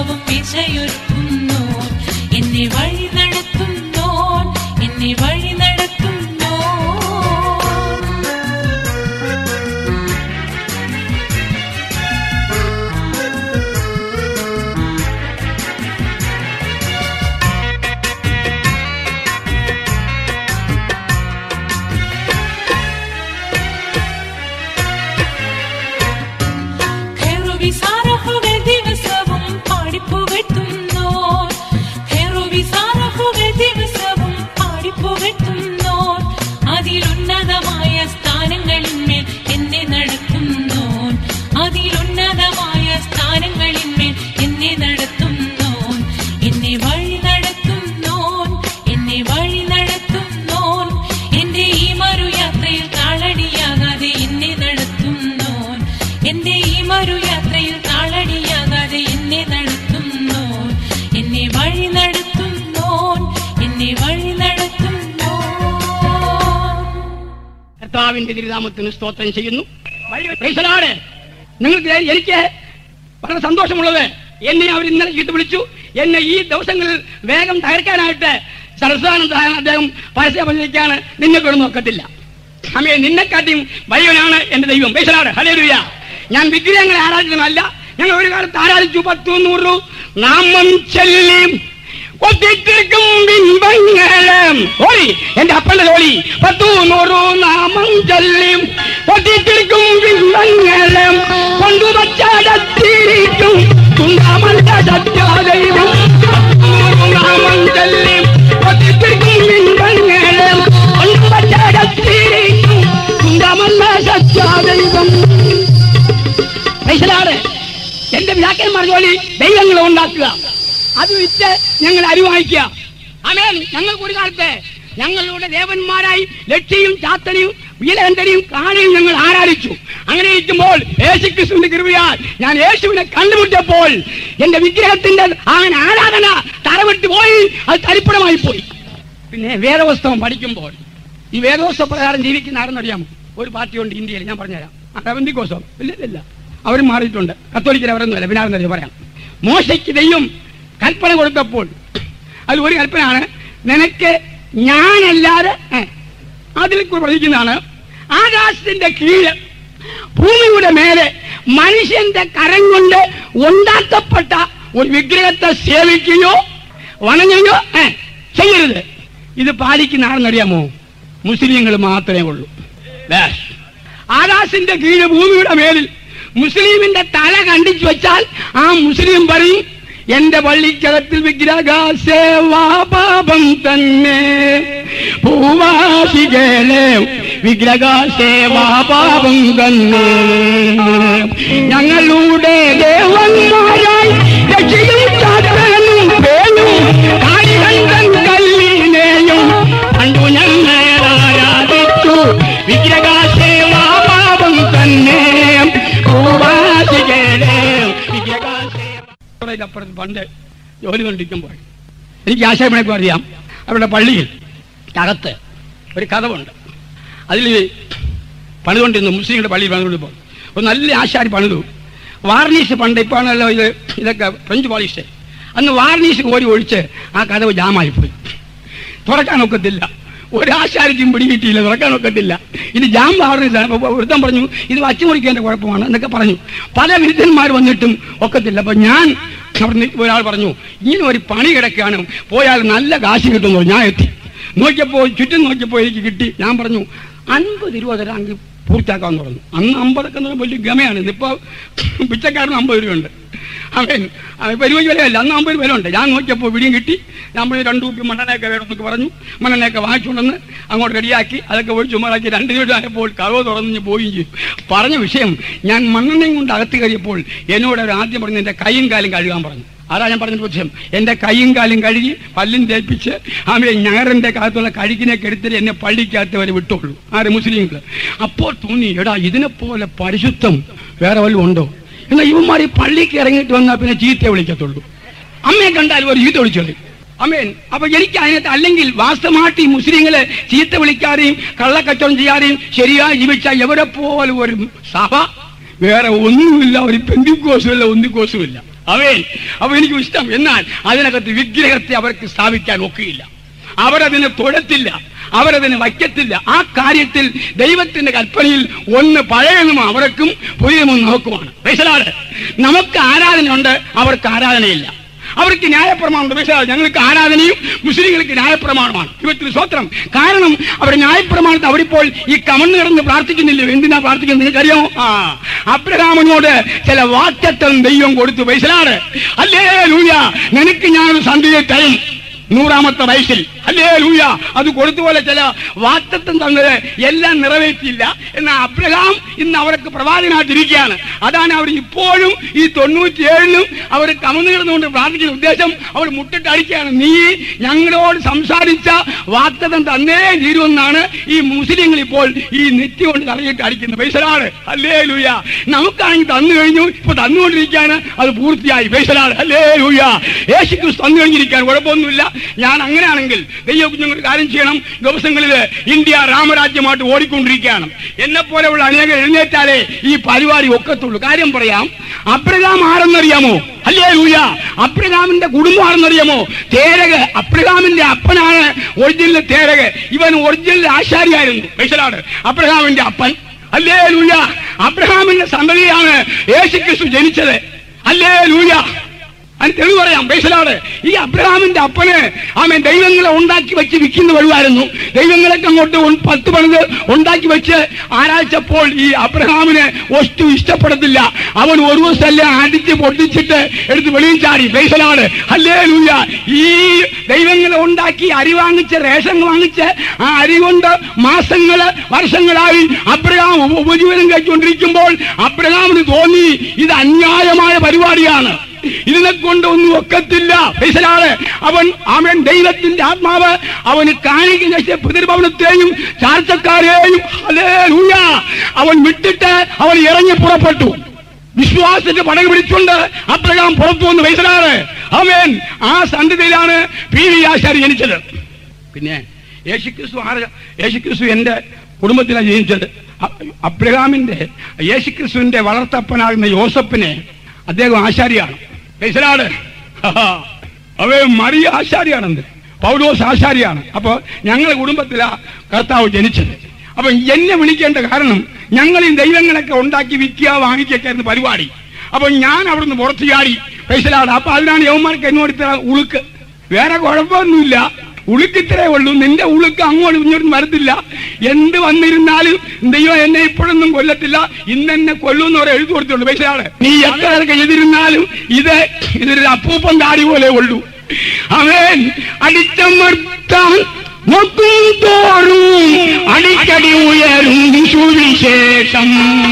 ദിവസവും പിശയൊരുക്കുന്നോൻ എന്നെ വഴി നടത്തുന്നോൻ എന്നെ വഴി നടത്തുന്നോൻ ഹെറുവിസാരഹുകൾ ദിവസവും പാടിപ്പുകഴ്ത്തുന്നോൻ ഹെറുവിസാരഹുകൾ ദിവസവും പാടിപ്പുകഴ്ത്തുന്നോൻ അതിലുന്നതമായ സ്ഥാനങ്ങളിന്മേൽ എന്നെ നടത്തുന്നോൻ അതിലുന്നതമായ സ്ഥാനങ്ങളിന്മേൽ എന്നെ നടത്തുന്നോൻ എന്നെ വഴി നടത്തുന്നോൻ എന്നെ വഴി നടത്തുന്നോൻ എന്റെ ഈ മറുയാത്രയിൽ താളടിയാകാതെ എന്നെ നടത്തുന്നോൻ എന്റെ ഈ മറുയാത്രയിൽ താളടിയാകാതെ എന്നെ നടത്തുന്നോൻ എന്നെ വഴി നടത്തുന്നോൻ എന്നെ വഴി നടത്തുന്നോൻ കർത്താവിന്റെ തിരുനാമത്തിന് സ്തോത്രം ചെയ്യുന്നു പ്രൈസലാണ് നിങ്ങൾക്ക് എനിക്ക് വളരെ സന്തോഷമുള്ളത് എന്നെ അവർ ഇന്നലെ ചീട്ട് വിളിച്ചു എന്നെ ഈ ദിവസങ്ങളിൽ വേഗം തകർക്കാനായിട്ട് സരസ്വാനന്ദ അദ്ദേഹം പരസ്യ പറഞ്ഞിരിക്കാണ് നിന്നെ കൊണ്ട് നോക്കത്തില്ല അമ്മയെ നിന്നെക്കാട്ടിയും വലിയവനാണ് എന്റെ ദൈവം പ്രൈസലാണ് ഹലേലുയ ഞാൻ വിഗ്രഹങ്ങളെ ആരാധിക്കുന്നതല്ല ഞങ്ങൾ ഒരു കാലത്ത് ആരാധിച്ചു പത്തു നൂറ് നാമം ചെല്ലിയും കൊത്തിത്തിരിക്കും ബിംബങ്ങളും ഓടി എന്റെ അപ്പന്റെ തോളി പത്തു നൂറു നാമം ചൊല്ലിയും കൊത്തിത്തിരിക്കും ബിംബങ്ങളും കൊണ്ടു വച്ചടത്തിരിക്കും കുണ്ടാമല്ല സത്യാദൈവം നൂറു നാമം ചൊല്ലിയും കൊത്തിത്തിരിക്കും ബിംബങ്ങളും കൊണ്ടു വച്ചടത്തിരിക്കും കുണ്ടാമല്ല സത്യാദൈവം മനസ്സിലാണ് എന്റെ വ്യാഖ്യാന്മാർ ജോലി ദൈവങ്ങളെ ഉണ്ടാക്കുക അത് വിറ്റ് ഞങ്ങൾ അരിവായിക്കുക അമേൻ ഞങ്ങൾക്ക് ഒരു കാലത്ത് ഞങ്ങളുടെ ദേവന്മാരായി ലക്ഷ്യയും ചാത്തനെയും വീലകണ്ഠനെയും കാണിയും ഞങ്ങൾ ആരാധിച്ചു അങ്ങനെ ഇരിക്കുമ്പോൾ യേശുക്രിസ്തുവിന്റെ കൃപയാൽ ഞാൻ യേശുവിനെ കണ്ടുമുട്ടിയപ്പോൾ എന്റെ വിഗ്രഹത്തിന്റെ അങ്ങനെ ആരാധന തറവിട്ട് പോയി അത് തരിപ്പണമായി പോയി പിന്നെ വേദപുസ്തകം പഠിക്കുമ്പോൾ ഈ വേദോത്സവ പ്രകാരം ജീവിക്കുന്ന ആരെന്നറിയാമോ ഒരു പാർട്ടിയുണ്ട് ഇന്ത്യയിൽ ഞാൻ പറഞ്ഞുതരാം റവന്തിക്കോസം ഇല്ല ഇല്ല അവരും മാറിയിട്ടുണ്ട് കത്തോലിക്കർ അവരൊന്നുമല്ല പിന്നെ ആരെന്നറിയാം പറയാം മോശയ്ക്ക് ദൈവം കൽപ്പന കൊടുത്തപ്പോൾ അതിൽ ഒരു കൽപ്പനയാണ് നിനക്ക് ഞാനല്ലാതെ ഏ, അതിൽ പഠിക്കുന്നതാണ് ആകാശത്തിന്റെ കീഴ് ഭൂമിയുടെ മേലെ മനുഷ്യന്റെ കരം കൊണ്ട് ഉണ്ടാക്കപ്പെട്ട ഒരു വിഗ്രഹത്തെ സേവിക്കുകയോ വണങ്ങുകയോ ഏ, ചെയ്യരുത് ഇത് പാലിക്കുന്ന ആരെന്നറിയാമോ മുസ്ലിങ്ങൾ മാത്രമേ ഉള്ളൂ ബസ്. ആകാശിന്റെ കീഴ് ഭൂമിയുടെ മേലിൽ മുസ്ലിമിന്റെ തല കണ്ടിച്ചു വെച്ചാൽ ആ മുസ്ലിം പറയും എന്റെ പള്ളിക്കകത്തിൽ വിഗ്രഹസേവാപാപം തന്നെ ഭൂവാസികളെ വിഗ്രഹസേവാപാപം തന്നെ ഞങ്ങളുടെ ദേവന്മാരായി രക്ഷയും ചാത്തനും പേനും കാളികണ്ഠൻ കല്ലിനെയും പണ്ടു ഞങ്ങൾ ആരാധിച്ചു വിഗ്രഹസേവാപാപം തന്നെ ഭൂവാസികളെ വിഗ്രഹസേവ അപ്പുറത്ത് പണ്ട് ജോലി കൊണ്ടിരിക്കുമ്പോൾ എനിക്ക് ആശയപ്പണക്ക് അറിയാം അവരുടെ പള്ളിയിൽ അകത്ത് ഒരു കഥവുണ്ട് അതിൽ പണിതുകൊണ്ടിരുന്നു മുസ്ലിങ്ങളുടെ പള്ളിയിൽ പണിതുകൊണ്ടിരുമ്പോൾ ഒരു നല്ല ആശാരി പണിതു വാർണീഷ് പണ്ട് ഇപ്പോഴാണല്ലോ ഇത് ഇതൊക്കെ ഫ്രഞ്ച് പോളിഷ് അന്ന് വാർണീഷ് കോരി ഒഴിച്ച് ആ കഥവ് ജാമായി പോയി തുറക്കാൻ ഒക്കത്തില്ല ഒരാശാരിക്കും പിടി കിട്ടിയില്ല തുറക്കാൻ ഒക്കത്തില്ല ഇത് ജാം പാടുന്നില്ല അപ്പൊ വൃത്തം പറഞ്ഞു ഇത് വച്ചു മുറിക്കേണ്ട കുഴപ്പമാണ് എന്നൊക്കെ പറഞ്ഞു പല വിരുദ്ധന്മാർ വന്നിട്ടും ഒക്കത്തില്ല അപ്പൊ ഞാൻ അവിടെ നിന്ന് ഒരാൾ പറഞ്ഞു ഇങ്ങനെ ഒരു പണി കിടക്കുകയാണ് പോയാൽ നല്ല കാശ് കിട്ടുന്നു ഞാൻ എത്തി നോക്കിയപ്പോൾ ചുറ്റും നോക്കിയപ്പോൾ എനിക്ക് കിട്ടി ഞാൻ പറഞ്ഞു അൻപത് രൂപ തരാമെങ്കിൽ പൂർത്തിയാക്കാമെന്ന് പറഞ്ഞു അന്ന് അമ്പതൊക്കെ എന്ന് പറഞ്ഞാൽ വലിയ ഗമയാണ് ഇതിപ്പോ പിച്ചക്കാരന് അമ്പത് രൂപയുണ്ട് അവൻ ഇപ്പൊ ഇരുപത് വിലയല്ല അന്ന് അമ്പത് വില ഉണ്ട് ഞാൻ നോക്കിയപ്പോൾ വിടിയും കിട്ടി നമ്മൾ രണ്ട് കുപ്പി മണ്ണെണ്ണയൊക്കെ വേണമെന്നൊക്കെ പറഞ്ഞു മണ്ണെണ്ണയൊക്കെ വാങ്ങിച്ചുകൊണ്ടെന്ന് അങ്ങോട്ട് റെഡിയാക്കി അതൊക്കെ ഒഴിച്ച് ചുമറാക്കി രണ്ട് ദിവസം ആയപ്പോൾ കറവ് തുറന്ന് പോവുകയും ചെയ്തു പറഞ്ഞ വിഷയം ഞാൻ മണ്ണെണ്ണയും കൊണ്ട് അകത്ത് കയറിയപ്പോൾ എന്നോട് അവർ ആദ്യം പറഞ്ഞു എൻ്റെ കൈയും കാലും കഴുകാൻ പറഞ്ഞു അതാ ഞാൻ പറഞ്ഞ വിഷയം എൻ്റെ കൈയും കാലും കഴുകി പല്ലും തേപ്പിച്ച് ആമേ ഞാറിൻ്റെ കാലത്തുള്ള കഴുകിനൊക്കെ എടുത്തിട്ട് എന്നെ പള്ളിക്കകത്ത് വരെ വിട്ടുള്ളൂ ആര് മുസ്ലിങ്ങൾ അപ്പോൾ തോന്നി എടാ ഇതിനെ പോലെ പരിശുദ്ധം വേറെ വല്ലതും ഉണ്ടോ എന്നാൽ ഇവന്മാർ ഈ പള്ളിക്ക് ഇറങ്ങിയിട്ട് വന്നാൽ പിന്നെ ചീത്ത വിളിക്കത്തുള്ളൂ അമ്മയെ കണ്ടാൽ ഒരു ചീത്ത വിളിച്ചോളി അമ്മേൻ അപ്പൊ എനിക്ക് അതിനകത്ത് അല്ലെങ്കിൽ വാസ്തവമായിട്ട് ഈ മുസ്ലിങ്ങളെ ചീത്ത വിളിക്കാതെയും കള്ളക്കച്ചവടം ചെയ്യാതെയും ശരിയായി ജീവിച്ച എവരെ പോലെ ഒരു സഭ വേറെ ഒന്നുമില്ല ഒരു പെന്തിക്കോസുമില്ല ഒന്നിക്കോസുമില്ല അവൻ അപ്പൊ എനിക്ക് ഇഷ്ടം എന്നാൽ അതിനകത്ത് വിഗ്രഹത്തെ അവർക്ക് സ്ഥാപിക്കാൻ ഒക്കെയില്ല അവരതിനെ തൊഴത്തില്ല അവരതിനെ വയ്ക്കത്തില്ല ആ കാര്യത്തിൽ ദൈവത്തിന്റെ കൽപ്പനയിൽ ഒന്ന് പഴയതും അവർക്കും പുതിയതും നമുക്കുമാണ് വയസ്സലാട് നമുക്ക് ആരാധനയുണ്ട് അവർക്ക് ആരാധനയില്ല അവർക്ക് ന്യായപ്രമാണമുണ്ട് പക്ഷേ ഞങ്ങൾക്ക് ആരാധനയും മുസ്ലിങ്ങൾക്ക് ന്യായപ്രമാണമാണ് ഇവത്തിന് സ്വത്രം കാരണം അവർ ന്യായപ്രമാണത്തെ അവരിപ്പോൾ ഈ കമണ്ണ് കിടന്ന് പ്രാർത്ഥിക്കുന്നില്ല എന്തിനാ പ്രാർത്ഥിക്കുന്നത് നിങ്ങൾക്കറിയാമോ ആ അബ്രഹാമിനോട് ചില വാറ്റത്തം ദൈവം കൊടുത്തു പൈസലാണ് അല്ലേ ലൂയ നിനക്ക് ഞാനൊരു സന്ധിയെ തരും നൂറാമത്തെ വയസ്സിൽ അല്ലേ ലൂയ അത് കൊടുത്തുപോലെ ചില വാറ്റത്വം തന്നത് എല്ലാം നിറവേറ്റിയില്ല എന്നാൽ അബ്രഹാം ഇന്ന് അവർക്ക് പ്രവാചകനായിട്ടിരിക്കുകയാണ് അതാണ് അവർ ഇപ്പോഴും ഈ തൊണ്ണൂറ്റിയേഴിലും അവർ കമന്നു കിടന്നുകൊണ്ട് പ്രാർത്ഥിക്കുന്ന ഉദ്ദേശം അവർ മുട്ടിട്ട് അടിക്കുകയാണ് നീ ഞങ്ങളോട് സംസാരിച്ച വാക്തത്വം തന്നേ തീരുമെന്നാണ് ഈ മുസ്ലിങ്ങൾ ഇപ്പോൾ ഈ നെറ്റി കൊണ്ട് തലയിട്ട് അടിക്കുന്നത് പൈസലാണ് അല്ലേ ലൂയ നമുക്കാണെങ്കിൽ തന്നു കഴിഞ്ഞു ഇപ്പൊ തന്നുകൊണ്ടിരിക്കുകയാണ് അത് പൂർത്തിയായി പൈസലാണ് അല്ലേ ലൂയ യേശു ക്രിസ്തു തന്നു കഴിഞ്ഞിരിക്കാൻ കുഴപ്പമൊന്നുമില്ല ഞാൻ അങ്ങനെയാണെങ്കിൽ ദൈവ കുഞ്ഞുങ്ങൾ കാര്യം ചെയ്യണം ദിവസങ്ങളിൽ ഇന്ത്യ രാമരാജ്യമായിട്ട് ഓടിക്കൊണ്ടിരിക്കുകയാണ് എന്നെ പോലെയുള്ള അനേകം എഴുന്നേറ്റാലേ ഈ പരിപാടി ഒക്കത്തുള്ളൂ കാര്യം പറയാം അബ്രഹാം ആരെന്നറിയാമോ അല്ലേ ലൂയ അബ്രഹാമിന്റെ കുടുംബം ആരെന്നറിയാമോ തേരക് അബ്രഹാമിന്റെ അപ്പനാണ് ഒറിജിനൽ തേരക് ഇവൻ ഒറിജിനൽ ആശാരിയായിരുന്നു പൈസലാണ് അബ്രഹാമിന്റെ അപ്പൻ അല്ലേ ലൂയ അബ്രഹാമിന്റെ സന്തതിയാണ് യേശു ക്രിസ്തു ജനിച്ചത് അല്ലേ ലൂയ അതിന് തെളിവ് പറയാം ബേസലാണ് ഈ അബ്രഹാമിന്റെ അപ്പന് ആമൻ ദൈവങ്ങളെ ഉണ്ടാക്കി വെച്ച് വിൽക്കുന്ന വഴിവായിരുന്നു ദൈവങ്ങളൊക്കെ അങ്ങോട്ട് ഉൺ- പത്ത് പണിത് ഉണ്ടാക്കി വെച്ച് ആരാഴ്ചപ്പോൾ ഈ അബ്രഹാമിന് വസ്തു ഇഷ്ടപ്പെടത്തില്ല അവൻ ഒരു ദിവസമല്ലേ അടിച്ച് പൊട്ടിച്ചിട്ട് എടുത്ത് വെളിയിൽ ചാടി ബേസലാണ് അല്ലേ ലൂയ ഈ ദൈവങ്ങളെ ഉണ്ടാക്കി അരി വാങ്ങിച്ച് റേഷൻ വാങ്ങിച്ച് ആ അരി കൊണ്ട് മാസങ്ങള് വർഷങ്ങളായി അബ്രഹാം ഉപ- ഉപജീവനം കഴിച്ചുകൊണ്ടിരിക്കുമ്പോൾ അബ്രഹാമിന് തോന്നി ഇത് അന്യായമായ പരിപാടിയാണ് ഇതിനെ കൊണ്ട് ഒന്നും ഒക്കത്തില്ല ഫൈസലാണ് അവൻ അവൻ ദൈവത്തിന്റെ ആത്മാവ് അവന് കാണിക്കുന്ന പിതൃഭവനത്തെയും ചാർച്ചക്കാരെയും ഹല്ലേലൂയ. അവൻ വിട്ടിട്ട് അവൻ ഇറങ്ങി പുറപ്പെട്ടു വിശ്വാസത്തിന്റെ പടക പിടിച്ചുകൊണ്ട് അബ്രഹാം പുറത്തു വന്ന് വയസ്സിലാണ് അവൻ ആ സന്ധിതയിലാണ് പി വി ആശാരി ജനിച്ചത് പിന്നെ യേശുക്രിസ്തു ആര് യേശുക്രിസ്തു എന്റെ കുടുംബത്തിലാണ് ജനിച്ചത് അ- അബ്രഹാമിന്റെ യേശുക്രിസ്തുവിന്റെ വളർത്തപ്പനാകുന്ന യോസപ്പിനെ അദ്ദേഹം ആശാരിയാണ് ഫൈസലാണ് അവ മറിയ ആശാരിയാണെന്ന് പൗലോസ് ആശാരിയാണ് അപ്പൊ ഞങ്ങളുടെ കുടുംബത്തിലാ കർത്താവ് ജനിച്ചത് അപ്പൊ എന്നെ വിളിക്കേണ്ട കാരണം ഞങ്ങൾ ഈ ദൈവങ്ങളൊക്കെ ഉണ്ടാക്കി വിൽക്കുക വാങ്ങിക്കൊക്കെ ആയിരുന്നു പരിപാടി അപ്പൊ ഞാൻ അവിടുന്ന് പുറത്തു ചാടി പൈസലാണ് അപ്പൊ അതിനാണ് യവന്മാർക്ക് എന്നോട് ഇത്ര ഉളുക്ക് വേറെ കുഴപ്പമൊന്നുമില്ല ഉളുക്കിത്രേ ഉള്ളൂ നിന്റെ ഉളുക്ക് അങ്ങോട്ട് ഇങ്ങോട്ടും വരത്തില്ല എന്ത് വന്നിരുന്നാലും ദൈവം എന്നെ ഇപ്പോഴൊന്നും കൊല്ലത്തില്ല ഇന്ന് എന്നെ കൊല്ലുമെന്ന് പറയാൻ എഴുതി കൊടുത്തുള്ളൂ പൈസയാണ് നീ എത്ര പേർക്ക് എതിരുന്നാലും ഇത് ഇതൊരു അപ്പൂപ്പൻ താടി പോലെ ഉള്ളൂ അവൻ അടിച്ചമർത്താൻ നോക്കും തോറും അടിക്കടി ഉയരും സുവിശേഷം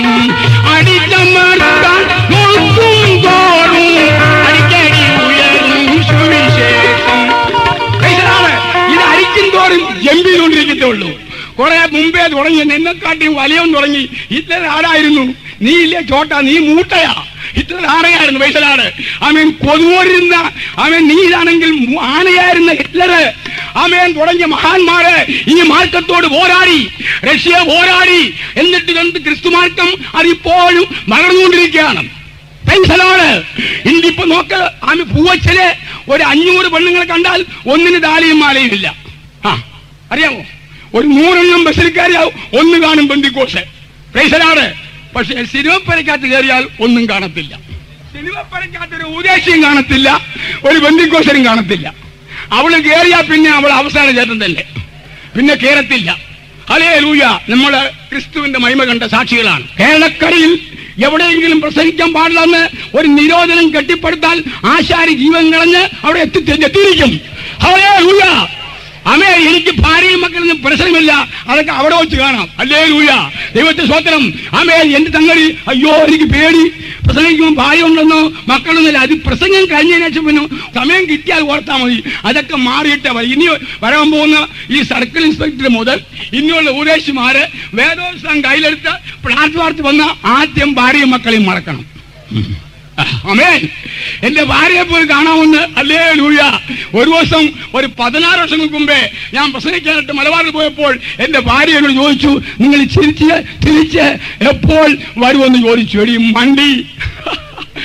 അടിച്ചമർത്താൻ നോക്കും തോറും അടിക്കടി ഉയരും സുവിശേഷം ഇതാണ്. ഇത് അരിക്കും തോറും ജമ്പിയിലുകൊണ്ടിരിക്കത്തേ ഉള്ളൂ കുറെ മുമ്പേ തുടങ്ങി നിന്നെക്കാട്ടിയും വലിയവൻ തുടങ്ങി ഹിറ്റ്ലർ ആരായിരുന്നു നീ ഇല്ലേ ചോട്ട നീ മൂട്ടയാ ഹിറ്റ്ലർ ആനയായിരുന്നു വയസ്സിലാണ് അവൻ കൊതുപോരുന്ന അവൻ നീയാണെങ്കിൽ മു- ആനയായിരുന്ന ഹിറ്റ്ലർ അവൻ തുടങ്ങിയ മഹാന്മാര് ഈ മാർക്കത്തോട് പോരാടി റഷ്യ പോരാടി എന്നിട്ട് എന്ത് ക്രിസ്തുമാർക്കം അതിപ്പോഴും വളർന്നുകൊണ്ടിരിക്കുകയാണ് പെൻഷനാണ് ഇന്നിപ്പോ നോക്ക് ആമി പൂവച്ചല് ഒരു അഞ്ഞൂറ് പെണ്ണുങ്ങളെ കണ്ടാൽ ഒന്നിന് താലിയും മാലയും ഇല്ല ആ അറിയാമോ ഒരു നൂറെണ്ണം ബസ്സിൽ കയറിയാൽ ഒന്ന് കാണും ബന്ധിക്കോസ് പെൻഷനാണ് പക്ഷെ സിനിമപ്പരക്കകത്ത് കയറിയാൽ ഒന്നും കാണത്തില്ല സിനിമപ്പരക്കകത്ത് ഒരു ഉദ്ദേശിയും കാണത്തില്ല ഒരു ബന്ധിക്കോസരും കാണത്തില്ല അവള് കയറിയാൽ പിന്നെ അവൾ അവസാന ചേട്ടൻ തന്നെ പിന്നെ കേരത്തില്ല ഹലേ ലൂയ നമ്മള് ക്രിസ്തുവിന്റെ മഹിമ കണ്ട സാക്ഷികളാണ് കേരളക്കരയിൽ എവിടെയെങ്കിലും പ്രസംഗിക്കാൻ പാടില്ലെന്ന് ഒരു നിരോധനം കെട്ടിപ്പടുത്താൽ ആശാരി ജീവൻ കളഞ്ഞ് അവിടെ എത്തി എത്തിയിരിക്കും ഹലേ ലൂയ അമേ എനിക്ക് ഭാര്യയും മക്കളൊന്നും പ്രശ്നമില്ല അതൊക്കെ അവിടെ വെച്ച് കാണാം അല്ലേ ലൂയ ദൈവത്തെ സ്വത്രം അമേ എന്റെ തങ്ങളി അയ്യോ എനിക്ക് പേടി പ്രസംഗിക്കുമ്പോൾ ഭാര്യ ഉണ്ടെന്നോ മക്കളൊന്നുമില്ല അത് പ്രസംഗം കഴിഞ്ഞതിന് ശേഷം പിന്നെ സമയം കിട്ടിയാൽ ഓർത്താൽ മതി അതൊക്കെ മാറിയിട്ടേ മതി ഇനി വരാൻ പോകുന്ന ഈ സർക്കിൾ ഇൻസ്പെക്ടർ മുതൽ ഇനിയുള്ള ഉപദേശിമാര് വേദോത്സവം കയ്യിലെടുത്ത് പ്ലാറ്റ്ഫോർത്ത് വന്ന ആദ്യം ഭാര്യയും മക്കളെയും മറക്കണം അമേൻ എന്റെ ഭാര്യയെ പോയി കാണാമെന്ന് അല്ലേ ലൂയ ഒരു ദിവസം ഒരു പതിനാറ് വർഷങ്ങൾക്ക് മുമ്പേ ഞാൻ പ്രസംഗിക്കാനായിട്ട് മലബാറിൽ പോയപ്പോൾ എന്റെ ഭാര്യ എന്നോട് ചോദിച്ചു നിങ്ങൾ ചിരിച്ച് തിരിച്ച് എപ്പോൾ വരുമെന്ന് ചോദിച്ചു എടി മണ്ടി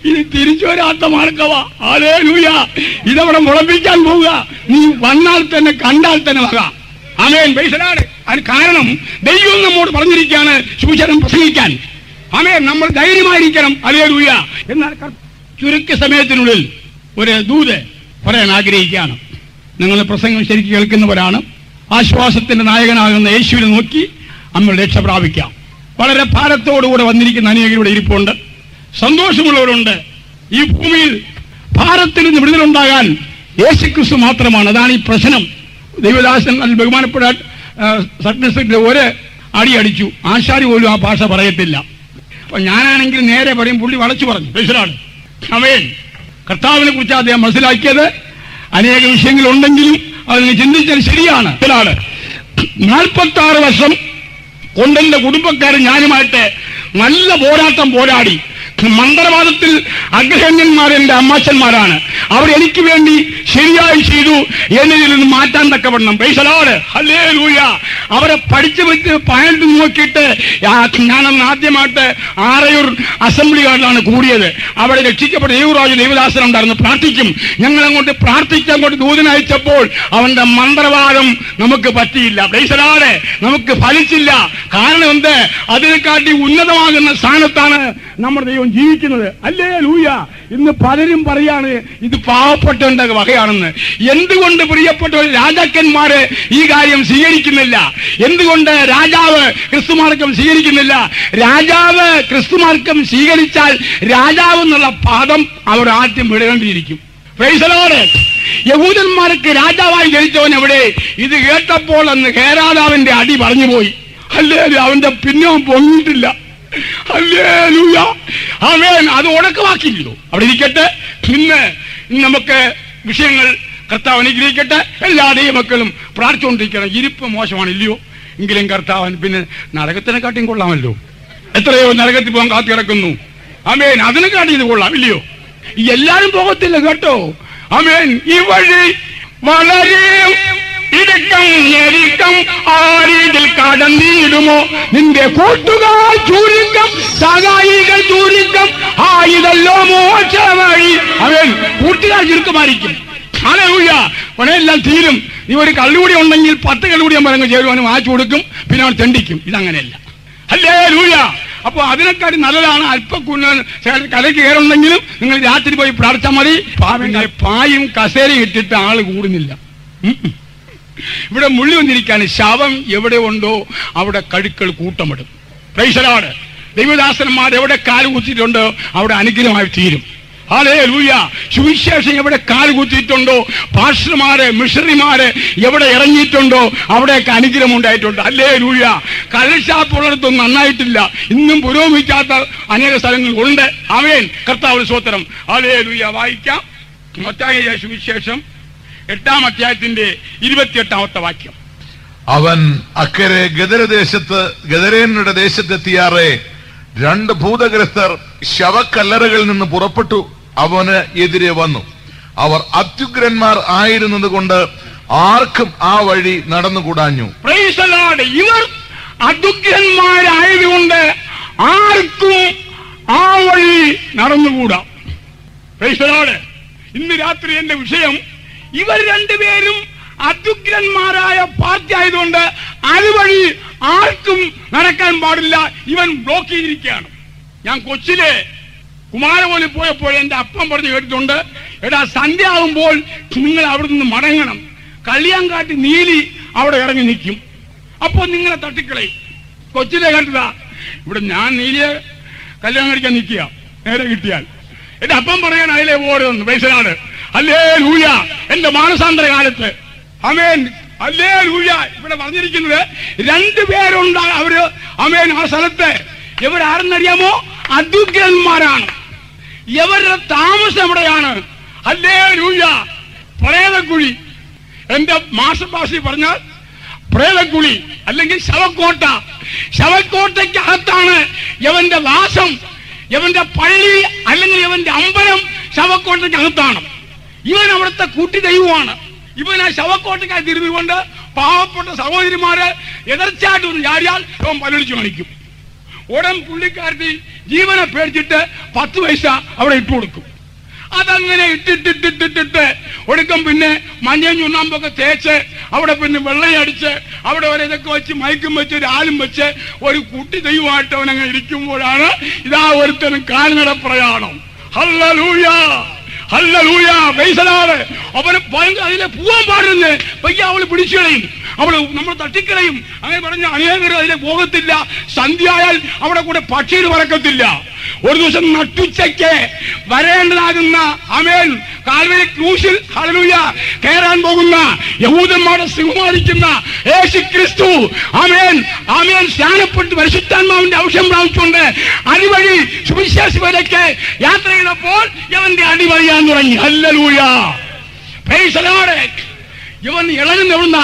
ഇത് തിരിച്ചു വരാത്ത മാർഗവാ അതേ ലൂയ ഇതവിടെ മുളപ്പിക്കാൻ പോവുക നീ വന്നാൽ തന്നെ കണ്ടാൽ തന്നെ വക അമേൻ ബൈസലാണ് അതിന് കാരണം ദൈവം നമ്മോട് പറഞ്ഞിരിക്കുകയാണ് സുവിശേഷം പ്രസംഗിക്കാൻ അമേൻ നമ്മൾ ധൈര്യമായിരിക്കണം അതേ ലൂയ എന്നാൽ കർ- ചുരുക്ക സമയത്തിനുള്ളിൽ ഒരു ദൂത് പറയാൻ ആഗ്രഹിക്കുകയാണ് നിങ്ങൾ പ്രസംഗം ശരിക്കും കേൾക്കുന്നവരാണ് ആശ്വാസത്തിന്റെ നായകനാകുന്ന യേശുവിനെ നോക്കി നമ്മൾ രക്ഷ പ്രാപിക്കാം വളരെ ഭാരത്തോടുകൂടെ വന്നിരിക്കുന്ന അനേകരിവിടെ ഇരിപ്പുണ്ട് സന്തോഷമുള്ളവരുണ്ട് ഈ ഭൂമിയിൽ ഭാരത്തിൽ നിന്ന് വിടുതലുണ്ടാകാൻ യേശുക്രിസ്തു മാത്രമാണ് അതാണ് ഈ പ്രശ്നം ദൈവദാസൻ അതിൽ ബഹുമാനപ്പെട്ട സബ്മിനിസ്റ്ററിന്റെ ഒരു അടി അടിച്ചു ആശാരി പോലും ആ ഭാഷ പറയത്തില്ല അപ്പൊ ഞാനാണെങ്കിൽ നേരെ പറയും പുള്ളി വളച്ചു പറഞ്ഞു മനസ്സിലാണ് അവൻ കർത്താവിനെ കുറിച്ച് അദ്ദേഹം മനസ്സിലാക്കിയത് അനേക വിഷയങ്ങളുണ്ടെങ്കിലും അതിന് ചിന്തിച്ചാൽ ശരിയാണ് ഇതിലാണ് നാൽപ്പത്തി ആറ് വർഷം കൊണ്ടെന്റെ കുടുംബക്കാരൻ ഞാനുമായിട്ട് നല്ല പോരാട്ടം പോരാടി മന്ത്രവാദത്തിൽ അഗ്രഹണ്യന്മാർ എന്റെ അമ്മാച്ചന്മാരാണ് അവർ എനിക്ക് വേണ്ടി ശരിയായി ചെയ്തു എന്നതിൽ നിന്ന് മാറ്റാൻ തക്കവണ്ണം പൈസലോട് ഹല്ലേ ലൂയ അവരെ പഠിച്ചു വെച്ച് പായന്റ് നോക്കിയിട്ട് ആ- ഞാനന്ന് ആദ്യമായിട്ട് ആറയൂർ അസംബ്ലി ഹാളിലാണ് കൂടിയത് അവിടെ രക്ഷിക്കപ്പെട്ട ദൈവരാജ് ദൈവദാസൻ ഉണ്ടായിരുന്നു പ്രാർത്ഥിക്കും ഞങ്ങൾ അങ്ങോട്ട് പ്രാർത്ഥിച്ച് അങ്ങോട്ട് ദൂതനയച്ചപ്പോൾ അവന്റെ മന്ത്രവാദം നമുക്ക് പറ്റിയില്ല പൈസലോടെ നമുക്ക് ഫലിച്ചില്ല കാരണം എന്ത് അതിനെക്കാട്ടി ഉന്നതമാകുന്ന സ്ഥാനത്താണ് നമ്മുടെ ദൈവം ജീവിക്കുന്നത് അല്ലേ ലൂയ ഇന്ന് പലരും പറയാണ് ഇത് പാവപ്പെട്ടവന്റെ വകയാണെന്ന് എന്തുകൊണ്ട് പ്രിയപ്പെട്ട രാജാക്കന്മാര് ഈ കാര്യം സ്വീകരിക്കുന്നില്ല എന്തുകൊണ്ട് രാജാവ് ക്രിസ്തുമാർക്കം സ്വീകരിക്കുന്നില്ല രാജാവ് ക്രിസ്തുമാർക്കം സ്വീകരിച്ചാൽ രാജാവ് എന്നുള്ള പദം അവർ ആദ്യം വിടേണ്ടിയിരിക്കും പ്രൈസലോട് യഹൂദന്മാർക്ക് രാജാവായി ജനിച്ചവൻ എവിടെ ഇത് കേട്ടപ്പോൾ അന്ന് ഹേരാദാവിന്റെ അടി പറഞ്ഞുപോയി അല്ലേ അവന്റെ പിന്നെ അവൻ പൊങ്ങിയിട്ടില്ല ഹല്ലേലൂയ. ആമേൻ. അത് ഉടക്കമാക്കിയില്ലോ അവിടെ ഇരിക്കട്ടെ ഇന്ന് ഇന്ന് നമുക്ക് വിഷയങ്ങൾ കർത്താവ് അനുഗ്രഹിക്കട്ടെ എല്ലാ ദൈവമക്കളും പ്രാർത്ഥിച്ചുകൊണ്ടിരിക്കണം ഇരിപ്പ് മോശമാണ് ഇല്ലയോ എങ്കിലും കർത്താവൻ പിന്നെ നരകത്തിനെക്കാട്ടിയും കൊള്ളാമല്ലോ എത്രയോ നരകത്തിൽ പോകാൻ കാത്തു കിടക്കുന്നു അമേൻ അതിനെക്കാട്ടി ഇത് കൊള്ളാം ഇല്ലയോ ഈ എല്ലാരും പോകത്തില്ല കേട്ടോ അമേൻ ഈ വഴി വളരെ ഇടുക്കം ഞെരുക്കം ആരീതിൽ കടന്നിടുമോ നിന്റെ കൂട്ടുകാർ ചുരുക്കം സഹായികൾ ചുരുക്കം ആ ഇതല്ലോ മോശ വഴി അവൻ കൂട്ടുകാർ ചുരുക്കമായിരിക്കും അലൂയ പണയെല്ലാം തീരും നീ ഒരു കള്ളുകൂടി ഉണ്ടെങ്കിൽ പത്ത് കള്ളുകൂടി നമ്മൾ ചേരുവാനും വാച്ചു കൊടുക്കും പിന്നെ അവൻ തെണ്ടിക്കും ഇതങ്ങനെയല്ല അല്ലേ ലൂയ അപ്പൊ അതിനെക്കാട്ടി നല്ലതാണ് അല്പ കലയ്ക്ക് കയറുണ്ടെങ്കിലും നിങ്ങൾ രാത്രി പോയി പ്രാർത്ഥിച്ചാൽ മതി പാവങ്ങൾ പായും കസേരയും ഇട്ടിട്ട് ആള് കൂടുന്നില്ല ഉം ഉം. ഇവിടെ മുള്ളി വന്നിരിക്കാൻ ശവം എവിടെ ഉണ്ടോ അവിടെ കഴുക്കൾ കൂട്ടമിടും പ്രൈസലാണ് ദൈവദാസന്മാർ എവിടെ കാല് കുത്തിയിട്ടുണ്ടോ അവിടെ അനുഗ്രഹമായി തീരും ഹാലേ ലൂയ സുവിശേഷം എവിടെ കാല് കുത്തിയിട്ടുണ്ടോ പാസ്റ്റർമാര് മിഷണറിമാര് എവിടെ ഇറങ്ങിയിട്ടുണ്ടോ അവിടെയൊക്കെ അനുഗ്രഹം ഉണ്ടായിട്ടുണ്ട് അല്ലേ ലൂയ കലശാപ്പുള്ളിടത്തൊന്നും നന്നായിട്ടില്ല ഇന്നും പുരോഗമിക്കാത്ത അനേക സ്ഥലങ്ങൾ ഉണ്ട് അവൻ കർത്താവ് സ്വോത്രം ഹാലേ ലൂയ വായിക്കാം മത്തായ സുവിശേഷം എട്ടാം അധ്യായത്തിന്റെ ഇരുപത്തിയെട്ടാമത്തെ വാക്യം അവൻ അക്കരെ ഗദരദേശത്ത് ഗദരേനയുടെ ദേശത്തെത്തിയാറെ രണ്ട് ഭൂതഗ്രസ്തർ ശവക്കല്ലറകളിൽ നിന്ന് പുറപ്പെട്ടു അവന് എതിരെ വന്നു അവർ അത്യുഗ്രന്മാർ ആയിരുന്നത് കൊണ്ട് ആർക്കും ആ വഴി നടന്നുകൂടാഞ്ഞു Praise the Lord. ഇവർ അതുഗ്രന്മാരായതുകൊണ്ട് ആർക്കും ആ വഴി നടന്നുകൂടാ Praise the Lord. ഇന്ന് രാത്രി എന്റെ വിഷയം ഇവർ രണ്ടുപേരും അതുഗ്രന്മാരായ പാർട്ടി ആയതുകൊണ്ട് അതുവഴി ആർക്കും നടക്കാൻ പാടില്ല ഇവൻ ബ്ലോക്ക് ചെയ്തിരിക്കുകയാണ് ഞാൻ കൊച്ചിലെ കുമാരപോലിൽ പോയപ്പോൾ എന്റെ അപ്പം പറഞ്ഞു കേട്ടിട്ടുണ്ട് എടാ സന്ധ്യ ആകുമ്പോൾ നിങ്ങൾ അവിടെ നിന്ന് മടങ്ങണം കള്ളിയാങ്കാട്ടി നീലി അവിടെ ഇറങ്ങി നിൽക്കും അപ്പോൾ നിങ്ങളെ തട്ടിക്കളയും കൊച്ചിലെ കണ്ടതാ ഇവിടെ ഞാൻ നീലിയെ കല്യാണം കഴിക്കാൻ നിൽക്കുക നേരെ കിട്ടിയാൽ എന്റെ അപ്പം പറയാൻ അതിലെ പോരുന്നു പൈസനാണ് അല്ലേ ലൂയ എന്റെ മാനസാന്തര കാലത്ത് അമേൻ അല്ലേ ലൂയ ഇവിടെ പറഞ്ഞിരിക്കുന്നത് രണ്ടുപേരുണ്ട് അവര് അമേൻ ആ സ്ഥലത്ത് ഇവരാരെന്നറിയാമോ അതുഗ്രന്മാരാണ് ഇവരുടെ താമസം എവിടെയാണ് അല്ലേ ലൂയ പ്രേതക്കുഴി എന്റെ മാസഭാഷി പറഞ്ഞാൽ പ്രേതക്കുഴി അല്ലെങ്കിൽ ശവക്കോട്ട ശവക്കോട്ടയ്ക്കകത്താണ് യവന്റെ വാസം യവന്റെ പള്ളി അല്ലെങ്കിൽ യവന്റെ അമ്പലം ശവക്കോട്ടയ്ക്കകത്താണ് ഇവൻ അവിടുത്തെ കൂട്ടി ദൈവമാണ് ഇവൻ ആ ശവക്കോട്ടയ്ക്കായി തിരുന്നുകൊണ്ട് പാവപ്പെട്ട സഹോദരിമാര് എതിർച്ചയായിട്ട് ഒന്ന് ചാടിയാൽ അവൻ പലടിച്ചു കാണിക്കും ഉടൻ പുള്ളിക്കാരത്തി ജീവനെ പേടിച്ചിട്ട് പത്ത് പൈസ അവിടെ ഇട്ടു കൊടുക്കും അതങ്ങനെ ഇട്ടിട്ടിട്ടിട്ടിട്ടിട്ട് ഒടുക്കം പിന്നെ മഞ്ഞയും ചുണ്ണാമ്പൊക്കെ തേച്ച് അവിടെ പിന്നെ വെള്ളയടിച്ച് അവിടെ വരെ ഇതൊക്കെ വെച്ച് മയക്കും വെച്ച് ഒരു ആലും വെച്ച് ഒരു കുട്ടി ദൈവമായിട്ട് അവനങ്ങ് ഇരിക്കുമ്പോഴാണ് ഇതാ ഒരുത്തനും കാൽനട പ്രയാണം ഹല്ലലൂയ ഹല്ലലൂയ വൈസലാണ് അവന് ഭയങ്കര അതിലെ പോവാൻ പാടുന്നത് പയ്യ അവള് പിടിച്ചു കളയും അവള് നമ്മൾ തട്ടിക്കളയും അങ്ങനെ പറഞ്ഞ അനേകർ അതിലെ പോകത്തില്ല സന്ധ്യയായാൽ അവിടെ കൂടെ പക്ഷിയിൽ പറക്കത്തില്ല ഒരു ദിവസം നട്ടുച്ചയ്ക്ക് വരേണ്ടതാകുന്ന അമേൻ കാൽവരി ക്രൂശിൽ ഹലലൂയ കയറാൻ പോകുന്ന യഹൂദന്മാരെ സിംഹമാനിക്കുന്ന യേശു ക്രിസ്തു അമേൻ അമേൻ സ്നാനപ്പെട്ട് പരിശുദ്ധാത്മാവിന്റെ ഔഷധം പ്രാപിച്ചുകൊണ്ട് അതുവഴി സുവിശേഷ വരയ്ക്ക് യാത്ര ചെയ്തപ്പോൾ ഇവന്റെ അടി പറയാൻ തുടങ്ങി ഹല്ലലൂയ Praise the Lord. ഇവൻ ഇളകുന്ന എവിടുന്ന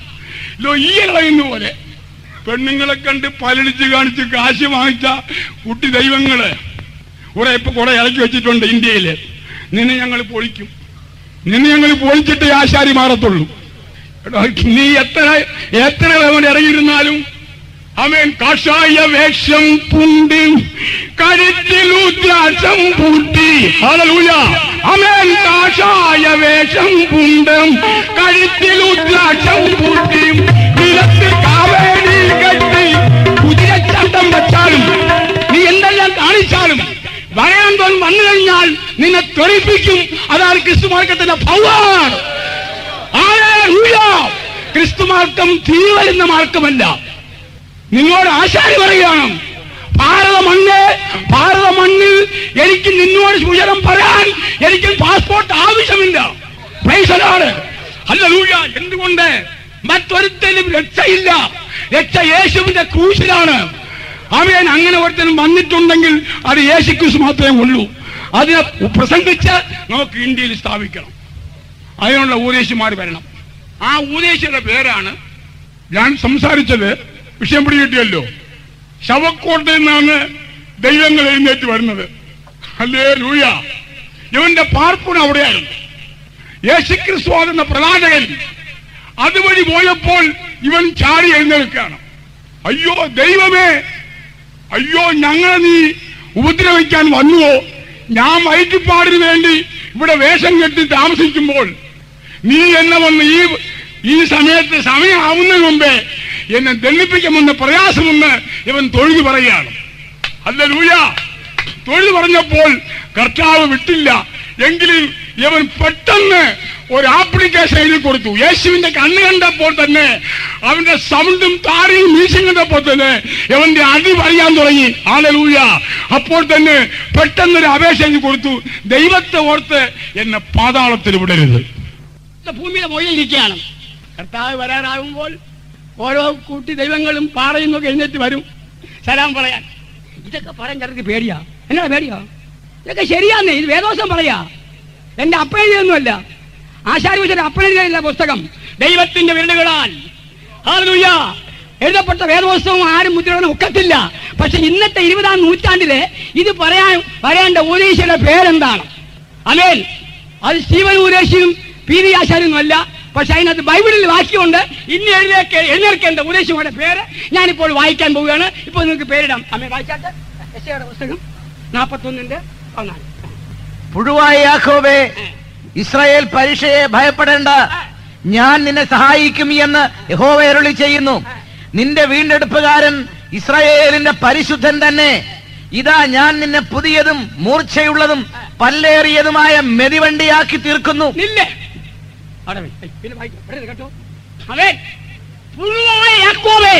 ഈ ഇളകുന്ന പോലെ പെണ്ണുങ്ങളെ കണ്ട് പലടിച്ച് കാണിച്ച് കാശ് വാങ്ങിച്ച കുട്ടി ദൈവങ്ങള് കുറെ ഇപ്പൊ കുറെ ഇറക്കി വെച്ചിട്ടുണ്ട് ഇന്ത്യയില് നിന്നെ ഞങ്ങൾ പൊളിക്കും നിന്നെ ഞങ്ങൾ പൊളിച്ചിട്ട് ആശാരി മാറത്തുള്ളൂ എടാ, നീ എത്ര എത്ര അവൻ ഇറങ്ങിയിരുന്നാലും അവൻ കാഷായ വേഷം പുണ്ടി കരുത്തിൽ ഉദ്രാസം പൂട്ടി ഹല്ലേലൂയ അവൻ കാഷായ വേഷം പുണ്ടും കഴുത്തിൽ ഉദ്രാസം പൂട്ടി നിലത്ത് കാവേരി കെട്ടി കുതിരച്ചന്തം വെച്ചാലും നീ എന്തെല്ലാം കാണിച്ചാലും വരയാൻ തോൻ വന്നു കഴിഞ്ഞാൽ നിന്നെ തെളിപ്പിക്കും അതാണ് ക്രിസ്തുമാർക്കത്തിന്റെ പവർ ഹല്ലേലൂയ ക്രിസ്തുമാർക്കം തീ വരുന്ന മാർക്കമല്ല നിങ്ങളോട് ആശാരി പറയുകയാണ് ഭാരത മണ്ണ് ഭാരത മണ്ണിൽ എനിക്ക് നിന്നോട് സൂചനം പറയാൻ എനിക്ക് പാസ്പോർട്ട് ആവശ്യമില്ല പ്രൈസലാണ് അല്ലൂയ എന്തുകൊണ്ട് മറ്റൊരുത്തനും രക്ഷയില്ല രക്ഷ യേശുവിന്റെ ക്രൂശിലാണ് അവൻ അങ്ങനെ ഒരുത്തനും വന്നിട്ടുണ്ടെങ്കിൽ അത് യേശു ക്രിസ്തു മാത്രമേ ഉള്ളൂ അതിനെ പ്രസംഗിച്ച് നമുക്ക് ഇന്ത്യയിൽ സ്ഥാപിക്കണം അതിനുള്ള ഊദേശിമാർ വരണം ആ ഊദേശിയുടെ പേരാണ് ഞാൻ സംസാരിച്ചത് വിഷയം പിടികിട്ടിയല്ലോ ശവക്കോട്ടയിൽ നിന്നാണ് ദൈവങ്ങൾ എഴുന്നേറ്റ് വരുന്നത് അല്ലേ ലൂയ ഇവന്റെ പാർപ്പിന് അവിടെയായിരുന്നു യേശുക്രിസ്തു എന്ന പ്രവാചകൻ അതുവഴി പോയപ്പോൾ ഇവൻ ചാടി എഴുന്നേൽക്കുകയാണ് അയ്യോ ദൈവമേ അയ്യോ ഞങ്ങളെ നീ ഉപദ്രവിക്കാൻ വന്നുവോ ഞാൻ വയറ്റിപ്പാടിന് വേണ്ടി ഇവിടെ വേഷം കെട്ടി താമസിക്കുമ്പോൾ നീ എന്നെ വന്ന് ഈ ഈ സമയത്ത് സമയമാവുന്നതിന് മുമ്പേ എന്നെ ദണ്ഡിപ്പിക്കുമെന്ന് പ്രയാസമെന്ന് ഇവൻ തൊഴുതു പറയുകയാണ് അല്ല ലൂയ തൊഴുതു പറഞ്ഞപ്പോൾ കർത്താവ് വിട്ടില്ല എങ്കിലും ഇവൻ പെട്ടെന്ന് ഒരു ആപ്ലിക്കേഷൻ എഴുതി കൊടുത്തു യേശുവിന്റെ കണ്ണ് കണ്ടപ്പോൾ തന്നെ അവന്റെ സൗണ്ടും താടിയും മീശയും കണ്ടപ്പോൾ തന്നെ ഇവന്റെ അടി പറയാൻ തുടങ്ങി ആലലൂയ അപ്പോൾ തന്നെ പെട്ടെന്നൊരു അപേക്ഷ എഴുതി കൊടുത്തു ദൈവത്തെ ഓർത്ത് എന്നെ പാതാളത്തിൽ വിടരുത് ഭൂമിയുടെ മുകളിലിരിക്കുകയാണ് കർത്താവ് വരാറാകുമ്പോൾ ഓരോ കൂട്ടി ദൈവങ്ങളും പാറയും ഒക്കെ എഴുന്നേറ്റ് വരും സലാം പറയാൻ ഇതൊക്കെ പറയാൻ ചിലർക്ക് പേടിയാ എന്നാ പേടിയാ ഇതൊക്കെ ശരിയാന്നേ ഇത് വേദോസം പറയാ എന്റെ അപ്പനെഴുതിയൊന്നുമല്ല ആശാരിവശന്റെ അപ്പനെഴുതിയില്ല പുസ്തകം ദൈവത്തിന്റെ വിരലുകളാൽ ഹല്ലേലൂയ എഴുതപ്പെട്ട വേദപുസ്തകം ആരും മുദ്രകളെ ഒക്കത്തില്ല പക്ഷെ ഇന്നത്തെ ഇരുപതാം നൂറ്റാണ്ടില് ഇത് പറയാൻ പറയേണ്ട ഊരേശിയുടെ പേരെന്താണ് അമേൻ അത് സ്റ്റീവൻ ഊരേശിയും പി വി ആശാരിയൊന്നും അല്ല പക്ഷെ അതിനകത്ത് ബൈബിളിൽ വാക്യമുണ്ട് ഇന്ന് എഴുതിയേക്ക് എഴുന്നേൽക്കേണ്ട ഊരേശിയുടെ പേര് ഞാനിപ്പോൾ വായിക്കാൻ പോവുകയാണ് ഇപ്പോൾ നിങ്ങൾക്ക് പേരിടാം അമ്മേ വായിച്ചാട്ടെ യെശയ്യായുടെ പുസ്തകം നാൽപ്പത്തൊന്നിന്റെ പതിനാല് പുഴുവായ യാക്കോബേ ഇസ്രായേൽ പരീക്ഷയെ ഭയപ്പെടേണ്ട ഞാൻ നിന്നെ സഹായിക്കും എന്ന് യഹോവ അരുളി ചെയ്യുന്നു നിന്റെ വീണ്ടെടുപ്പുകാരൻ ഇസ്രായേലിന്റെ പരിശുദ്ധൻ തന്നെ ഇതാ ഞാൻ നിന്നെ പുതിയതും മൂർച്ചയുള്ളതും പല്ലേറിയതുമായ മെതിവണ്ടിയാക്കി തീർക്കുന്നു നില്ലേ അവിടെ വേ. ഏയ്, പിന്നെ വായിക്കാം. ഇവിടെ കേട്ടോ അവേ പുഴുവായ യാക്കോബേ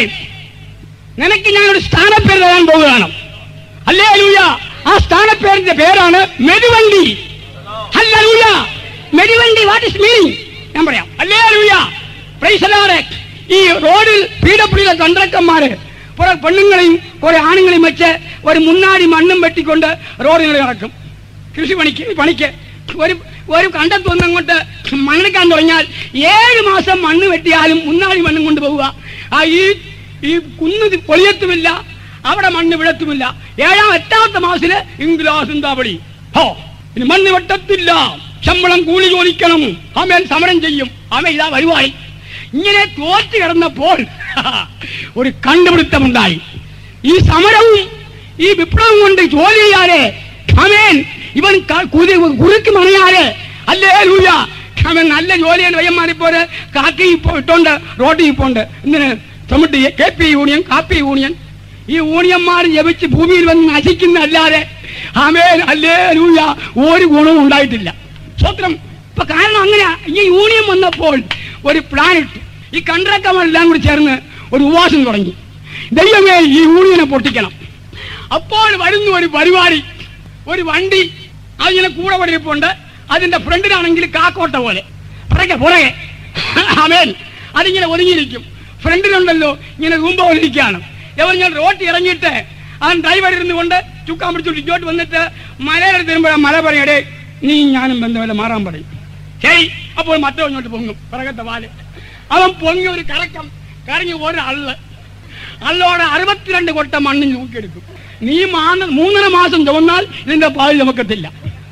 നിനക്ക് ഞാനൊരു സ്ഥാനപ്പേര് തരാൻ പോവുകയാണ് അല്ലേ ലൂയ ആ സ്ഥാനപ്പേരിന്റെ പേരാണ് മെതിവണ്ടി ഹല്ലേലൂയ മെതിവണ്ടി വാട്ട് ഇസ് മീനിങ് ഞാൻ പറയാം അല്ലേ ലൂയ പ്രൈസലാറെ ഈ റോഡിൽ പി ഡബ്ല്യൂടെ കണ്ടക്ടർമാര് കുറെ പെണ്ണുങ്ങളെയും കുറെ ആണുങ്ങളെയും വെച്ച് ഒരു മുന്നാടി മണ്ണും വെട്ടിക്കൊണ്ട് റോഡിൽ നടക്കും കൃഷി പണിക്ക് ഈ പണിക്ക് ഒരു ഒരു കണ്ടത്ത് വന്നങ്ങോട്ട് മണ്ണെടുക്കാൻ തുടങ്ങിയാൽ ഏഴ് മാസം മണ്ണ് വെട്ടിയാലും മുന്നാടി മണ്ണും കൊണ്ട് പോവുക ആ ഈ ഈ കുന്ന് തി- പൊളിയത്തുമില്ല അവിടെ മണ്ണ് വിടത്തുമില്ല ഏഴാം എട്ടാമത്തെ മാസത്തില് ഇംഗ്ലാസ് എന്താപടി ഹോ ഇനി മണ്ണ് വെട്ടത്തില്ല ശമ്പളം കൂലി ചോദിക്കണം അമേൻ സമരം ചെയ്യും അമ ഇതാ വരുവായി ഇങ്ങനെ തോറ്റ് കിടന്നപ്പോൾ ഒരു കണ്ടുപിടുത്തമുണ്ടായി ഈ സമരവും ഈ വിപ്ലവം കൊണ്ട് ജോലി ചെയ്യാതെ അവൻ ഇവൻ ക- കുതി കുറുക്കി മണിയാതെ അല്ലേ ലൂയ അവൻ നല്ല ജോലിയാണ് പയ്യന്മാരിപ്പോര് കാക്കി ഇപ്പോ ഇട്ടോണ്ട് റോഡിൽ ഇപ്പോണ്ട് ഇങ്ങനെ ചുമട്ട് കെ പി യൂണിയൻ കാപ്പി യൂണിയൻ ഈ യൂണിയന്മാർ ജപിച്ച് ഭൂമിയിൽ വന്ന് നശിക്കുന്നല്ലാതെ ആമേൻ അല്ലേ ലൂയ ഒരു ഗുണവും ഉണ്ടായിട്ടില്ല സ്വത്രം ഇപ്പൊ കാരണം അങ്ങനെയാ ഈ യൂണിയൻ വന്നപ്പോൾ ഒരു പ്ലാൻ ഇട്ടു ഈ കൺട്രാക്ടർമാരെല്ലാം കൂടി ചേർന്ന് ഒരു ഉപവാസം തുടങ്ങി ദൈവമേ ഈ യൂണിയനെ പൊട്ടിക്കണം അപ്പോൾ വരുന്ന ഒരു പരിപാടി ഒരു വണ്ടി അതിങ്ങനെ കൂടെ പഠിപ്പുണ്ട് അതിന്റെ ഫ്രണ്ടിലാണെങ്കിൽ കാക്കോട്ട പോലെ പുറകെ പുറകെ അമേൻ അതിങ്ങനെ ഒതുങ്ങിയിരിക്കും ഫ്രണ്ടിലുണ്ടല്ലോ ഇങ്ങനെ റൂമ്പ ഒലിരിക്കുകയാണ് ഇവർ ഞാൻ റോട്ടിൽ ഇറങ്ങിയിട്ട് ആ ഡ്രൈവർ ഇരുന്ന് കൊണ്ട് ചുക്കാൻ പിടിച്ചോട്ട് ഇങ്ങോട്ട് വന്നിട്ട് മലയുടെ തരുമ്പോഴാ മല പറയടേ നീ ഞാനും ബന്ധമല്ല മാറാൻ പറയും ശരി അപ്പോൾ മറ്റോ ഇങ്ങോട്ട് പൊങ്ങും പിറകത്തെ വാല് അവൻ പൊങ്ങി ഒരു കറക്കം കറങ്ങി ഒരള്ള് അല്ലോടെ അറുപത്തിരണ്ട് കൊട്ട മണ്ണ് നോക്കിയെടുക്കും നീ മാന മൂന്നര മാസം ചുവന്നാൽ ഇതിന്റെ പാൽ ചുമക്കത്തില്ല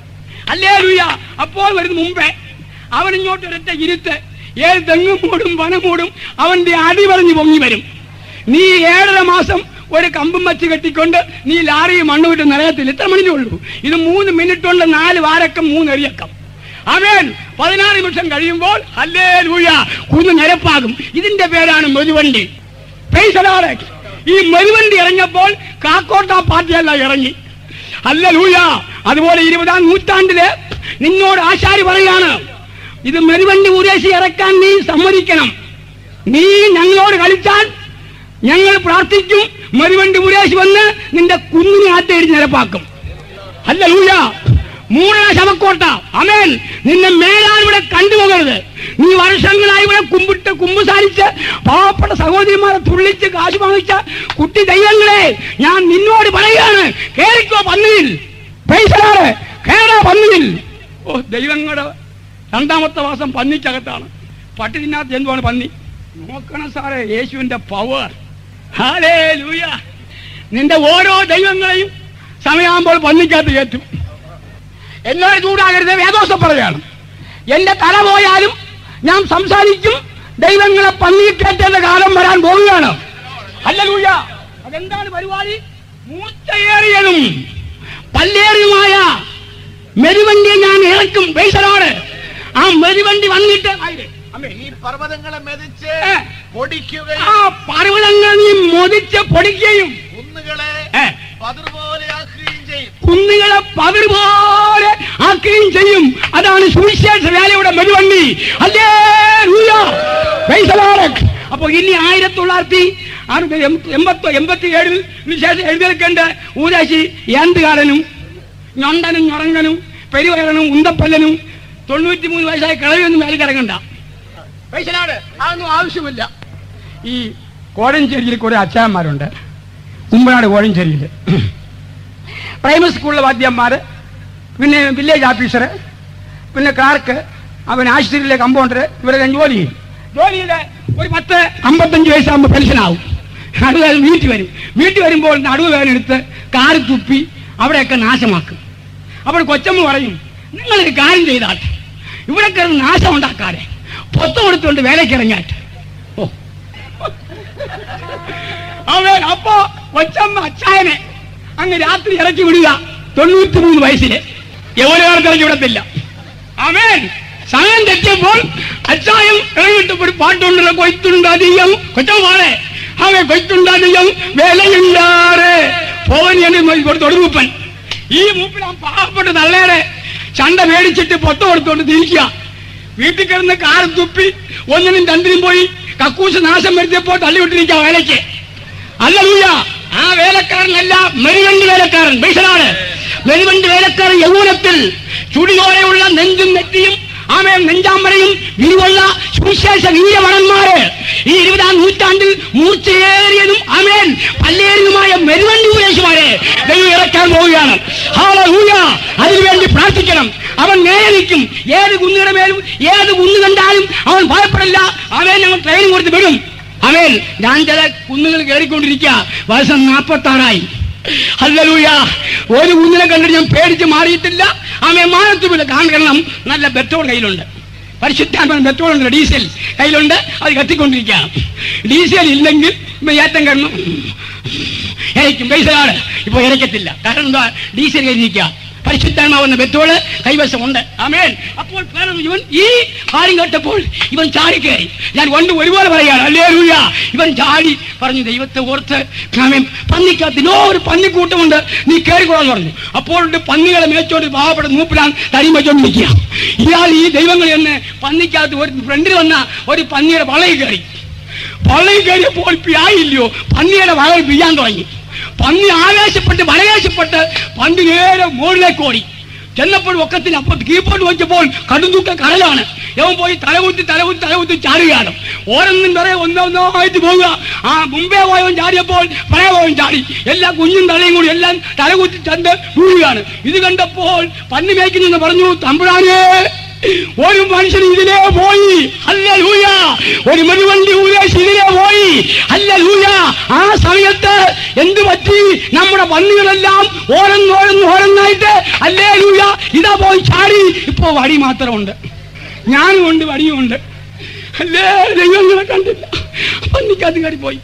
അല്ലേ ലൂയ അപ്പോൾ വരുന്ന മുമ്പേ അവൻ ഇങ്ങോട്ട് ഒരൊറ്റ ഇരുത്ത് ഏത് തെങ്ങും മൂടും വന മൂടും അവന്റെ അടി പറഞ്ഞ് പൊങ്ങി വരും നീ ഏഴര മാസം ഒരു കമ്പും വച്ച് കെട്ടിക്കൊണ്ട് നീ ലാറി മണ്ണ് വിട്ട് നിറയത്തില്ല ഇത്ര മണിനേ ഉള്ളൂ ഇത് മൂന്ന് മിനിറ്റ് കൊണ്ട് നാല് വാരക്കം മൂന്ന് എറിയക്കം അവൻ പതിനാറ് നിമിഷം കഴിയുമ്പോൾ അല്ലേ ലൂയ കുന്ന് നിരപ്പാകും ഇതിന്റെ പേരാണ് മെതുവണ്ടി Praise the Lord. ഈ മെരുവണ്ടി ഇറങ്ങിയപ്പോൾ കാക്കോട്ട പാർട്ടിയല്ല ഇറങ്ങി അല്ല ലൂയ അതുപോലെ ഇരുപതാം നൂറ്റാണ്ടില് നിന്നോട് ആശാരി പറയാണ് ഇത് മെരുവണ്ടി ഉദ്ദേശി ഇറക്കാൻ നീ സമ്മതിക്കണം നീ ഞങ്ങളോട് കളിച്ചാൽ ഞങ്ങൾ പ്രാർത്ഥിക്കും മെരുവണ്ടി മുരേശ് വന്ന് നിന്റെ കുന്നിനെ ആറ്റയിടിച്ച് നിരപ്പാക്കും അല്ല ലൂയ മൂടന ശവക്കോട്ട അമേൻ നിന്നെ മേലാൻ ഇവിടെ കണ്ടുപോകരുത് നീ വർഷങ്ങളായി ഇവിടെ കുമ്പിട്ട് കുമ്പുസാരിച്ച് പാവപ്പെട്ട സഹോദരിമാരെ തുള്ളിച്ച് കാശ് വാങ്ങിച്ച കുട്ടി ദൈവങ്ങളെ ഞാൻ നിന്നോട് പറയുകയാണ് കേറിക്കോ പന്നിയിൽ പൈസലാണ് കേറാ പന്നിയിൽ ഓ ദൈവങ്ങളുടെ രണ്ടാമത്തെ മാസം പന്നിക്കകത്താണ് പട്ടി തിന്നാത്ത എന്തുവാണ് പന്നി നോക്കണം സാറേ യേശുവിന്റെ പവർ ഹാലേ ലൂയ നിന്റെ ഓരോ ദൈവങ്ങളെയും സമയമാകുമ്പോൾ പന്നിക്കകത്ത് കയറ്റും എന്നോട് ചൂടാകരുത് വേദോസം പറയാണ് എന്റെ തല പോയാലും ഞാൻ സംസാരിക്കും ദൈവങ്ങളെ പന്നി കയറ്റേണ്ട കാലം വരാൻ പോവുകയാണ് അല്ലൂയ അതെന്താണ് പരിപാടി മൂർച്ചയേറിയതും പല്ലേറിയുമായ മെരുവണ്ടി ഞാൻ ഇറക്കും പൈസനോട് ആ മെരുവണ്ടി വന്നിട്ട് ആയിരെ. അമ്മേ, ഈ പർവ്വതങ്ങളെ മെതിച്ച് ഏ. പൊടിക്കുകയും ആ പർവ്വതങ്ങൾ നീ മൊതിച്ച് പൊടിക്കുകയും കുന്നുകളെ ഏ, പതിർപോലെയാക്കുകയും ചെയ്യും കുന്നുകളെ പതിർ പോലെ ആക്കുകയും ചെയ്യും അതാണ് സുവിശേഷ വേലയുടെ മെരുവണ്ടി അല്ലേ അപ്പൊ ഇനി ആയിരത്തി തൊള്ളായിരത്തി അറുപത് എൺപത്തി എൺപത്തി ഏഴിൽ ശേഷം എഴുതിയേക്കേണ്ട ഊരാശി ഏന്തുകാരനും ഞൊണ്ടനും ഞൊറങ്ങനും പെരുവയറനും ഉന്തപ്പല്ലനും തൊണ്ണൂറ്റി മൂന്ന് വയസ്സായ കിളവിയൊന്നും മേലെ കിടക്കണ്ട പൈസനാട് അതൊന്നും ആവശ്യമില്ല ഈ കോഴഞ്ചേരിയിൽ കുറെ അച്ചായന്മാരുണ്ട് കുമ്പനാട് കോഴഞ്ചേരിയിൽ പ്രൈമറി സ്കൂളിലെ വാദ്യന്മാർ പിന്നെ വില്ലേജ് ഓഫീസർ പിന്നെ ക്ലാർക്ക് അവൻ ആശുപത്രിയിലെ കമ്പൗണ്ടർ ഇവരെല്ലാം ജോലി ചെയ്യും ജോലിയിൽ ഒരു പത്ത് അമ്പത്തഞ്ച് വയസ്സാകുമ്പോൾ പെൻഷനാവും നടുവ് വേദന വീട്ടിൽ വരും വീട്ടിൽ വരുമ്പോൾ നടുവ് വേദന എടുത്ത് കാറ് തുപ്പി അവിടെയൊക്കെ നാശമാക്കും അപ്പോൾ കൊച്ചമ്മ പറയും നിങ്ങളൊരു കാര്യം ചെയ്താട്ടെ ഇവിടെ കിടന്ന് നാശം ഉണ്ടാക്കാതെ പൊത്ത് കൊടുത്തുകൊണ്ട് വേലയ്ക്ക് ഇറങ്ങിയാട്ടെ ഓ അവൻ അപ്പോ കൊച്ചമ്മ അച്ചായനെ അങ്ങ് രാത്രി ഇറക്കി വിടുക തൊണ്ണൂറ്റി മൂന്ന് വയസ്സില് യൗവനകാലത്ത് ഇറക്കി വിടത്തില്ല അവൻ സമയം തെറ്റിയപ്പോൾ അച്ചായം ഇറങ്ങിയിട്ട് ഒരു പാട്ടുണ്ടല്ലോ കൊയ്ത്തുണ്ടാതിയം കൊച്ചമ്മാളെ അവൻ കൊയ്ത്തുണ്ടാതിയം വേലയുണ്ടാറ് പോവനിയാണ് തൊടുമൂപ്പൻ ഈ മൂപ്പിൽ ആ പാവപ്പെട്ട തള്ളേടെ ചണ്ട മേടിച്ചിട്ട് പൊത്ത കൊടുത്തോണ്ട് തിരിക്കുക വീട്ടിൽ കിടന്ന് കാർ തുപ്പി ഒന്നിനും രണ്ടിനും പോയി കക്കൂസ് നാശം വരുത്തിയപ്പോൾ തള്ളിവിട്ടിരിക്കുക വേലയ്ക്ക് അല്ല ലൂയ ആ വേലക്കാരനല്ല മെരുവണ്ടി വേലക്കാരൻ ബൈസനാണ് മെരുവണ്ടി വേലക്കാരൻ യൗവനത്തിൽ ചുടിയോടെയുള്ള നെഞ്ചും നെറ്റിയും ആമേ നെഞ്ചാമ്പരയും വിരിവുള്ള സുവിശേഷ വീരമണന്മാര് ഈ ഇരുപതാം നൂറ്റാണ്ടിൽ മൂർച്ചയേറിയതും ആമേൻ പല്ലേറിയതുമായ മെരുവണ്ടി ഉപദേശമാരെ ദൈവം ഇറക്കാൻ പോവുകയാണ് ഹാലൂയ അതിനുവേണ്ടി പ്രാർത്ഥിക്കണം അവൻ നേരെ നിൽക്കും ഏത് കുന്നിയുടെ മേലും ഏത് കുന്ന് കണ്ടാലും അവൻ ഭയപ്പെടില്ല അവൻ ഞങ്ങൾ ട്രെയിനിങ് കൊടുത്ത് വിടും അവൻ ഞാൻ ചില കുന്നുകൾ കയറിക്കൊണ്ടിരിക്കുക വയസ്സം നാൽപ്പത്തി ആറായി അല്ലൂയ ഒരു കുന്നിനെ കണ്ടിട്ട് ഞാൻ പേടിച്ച് മാറിയിട്ടില്ല അവൻ മാനത്തുമില്ല കാരണം നല്ല പെട്രോൾ കയ്യിലുണ്ട് പരിശുദ്ധാത്മൻ പെട്രോൾ ഉണ്ട് ഡീസൽ കയ്യിലുണ്ട് അത് കത്തിക്കൊണ്ടിരിക്കുക ഡീസൽ ഇല്ലെങ്കിൽ ഇപ്പൊ ഏറ്റം കിടന്നു ഇരയ്ക്കും പൈസയാണ് ഇപ്പൊ ഇരയ്ക്കത്തില്ല കാരണം എന്താ ഡീസൽ കഴിഞ്ഞിരിക്കുക പരിശുദ്ധാത്മാവെന്ന ബത്തോള് കൈവശമുണ്ട് ആമേൻ അപ്പോൾ വേറെ ഇവൻ ഈ കാര്യം കേട്ടപ്പോൾ ഇവൻ ചാടിക്കയറി ഞാൻ കൊണ്ട് ഒരുപോലെ പറയാണ് അല്ലേ ലൂയ ഇവൻ ചാടി പറഞ്ഞു ദൈവത്തെ ഓർത്ത് ആമേൻ പന്നിക്കകത്ത് നോ ഒരു പന്നിക്കൂട്ടമുണ്ട് നീ കയറിക്കോളാന്ന് പറഞ്ഞു അപ്പോൾ ഉണ്ട് പന്നികളെ മേച്ചോണ്ട് പാവപ്പെട്ട മൂപ്പിലാണ് തടി വെച്ചോണ്ട് നിൽക്കുക ഇയാൾ ഈ ദൈവങ്ങൾ എന്ന് പന്നിക്കകത്ത് ഒരു ഫ്രണ്ടിൽ വന്ന ഒരു പന്നിയുടെ വളയിൽ കയറി പള്ളയിൽ കയറിയപ്പോൾ പിയായില്ലയോ പന്നിയുടെ വയൽ പിയ്യാൻ തുടങ്ങി പന്നി ആവേശപ്പെട്ട് വലവേശപ്പെട്ട് പന്നി നേരെ മുകളിലേക്ക് ഓടി ചെന്നപ്പോൾ ഒക്കത്തിന് അപ്പോൾ കീഴ്പോട്ട് നോക്കിയപ്പോൾ കടുന്തൂക്ക കടലാണ് ഇവൻ പോയി തലകുത്തി തലകുത്തി തലകുത്തി ചാടുകയാണ് ഓരോന്നും നിറയെ ഒന്നൊന്നായിട്ട് പോവുക ആ മുമ്പേ പോയവൻ ചാടിയപ്പോൾ പഴയ പോയവൻ ചാടി എല്ലാ കുഞ്ഞും തലയും കൂടി എല്ലാം തലകുത്തി ചണ്ട് വീഴുകയാണ് ഇത് കണ്ടപ്പോൾ പന്നി മേയ്ക്കുന്നെന്ന് പറഞ്ഞു തമ്പുരാനേ ഒരു മനുഷ്യൻ ഇതിലേ പോയി അല്ല ലൂയ ഒരു മരുവണ്ടി ഊരേശ് ഇതിലേ പോയി അല്ല ലൂയ ആ സമയത്ത് എന്ത് പറ്റി നമ്മുടെ പന്നികളെല്ലാം ഓരോന്നോരോന്ന് ഓരോന്നായിട്ട് അല്ലേ ലൂയ ഇതാ പോയി ചാടി ഇപ്പോ വടി മാത്രമുണ്ട് ഞാനും ഉണ്ട് വടിയും ഉണ്ട് അല്ലേ ദൈവങ്ങളെ കണ്ടില്ല പന്നിക്കകത്ത് കയറി പോയി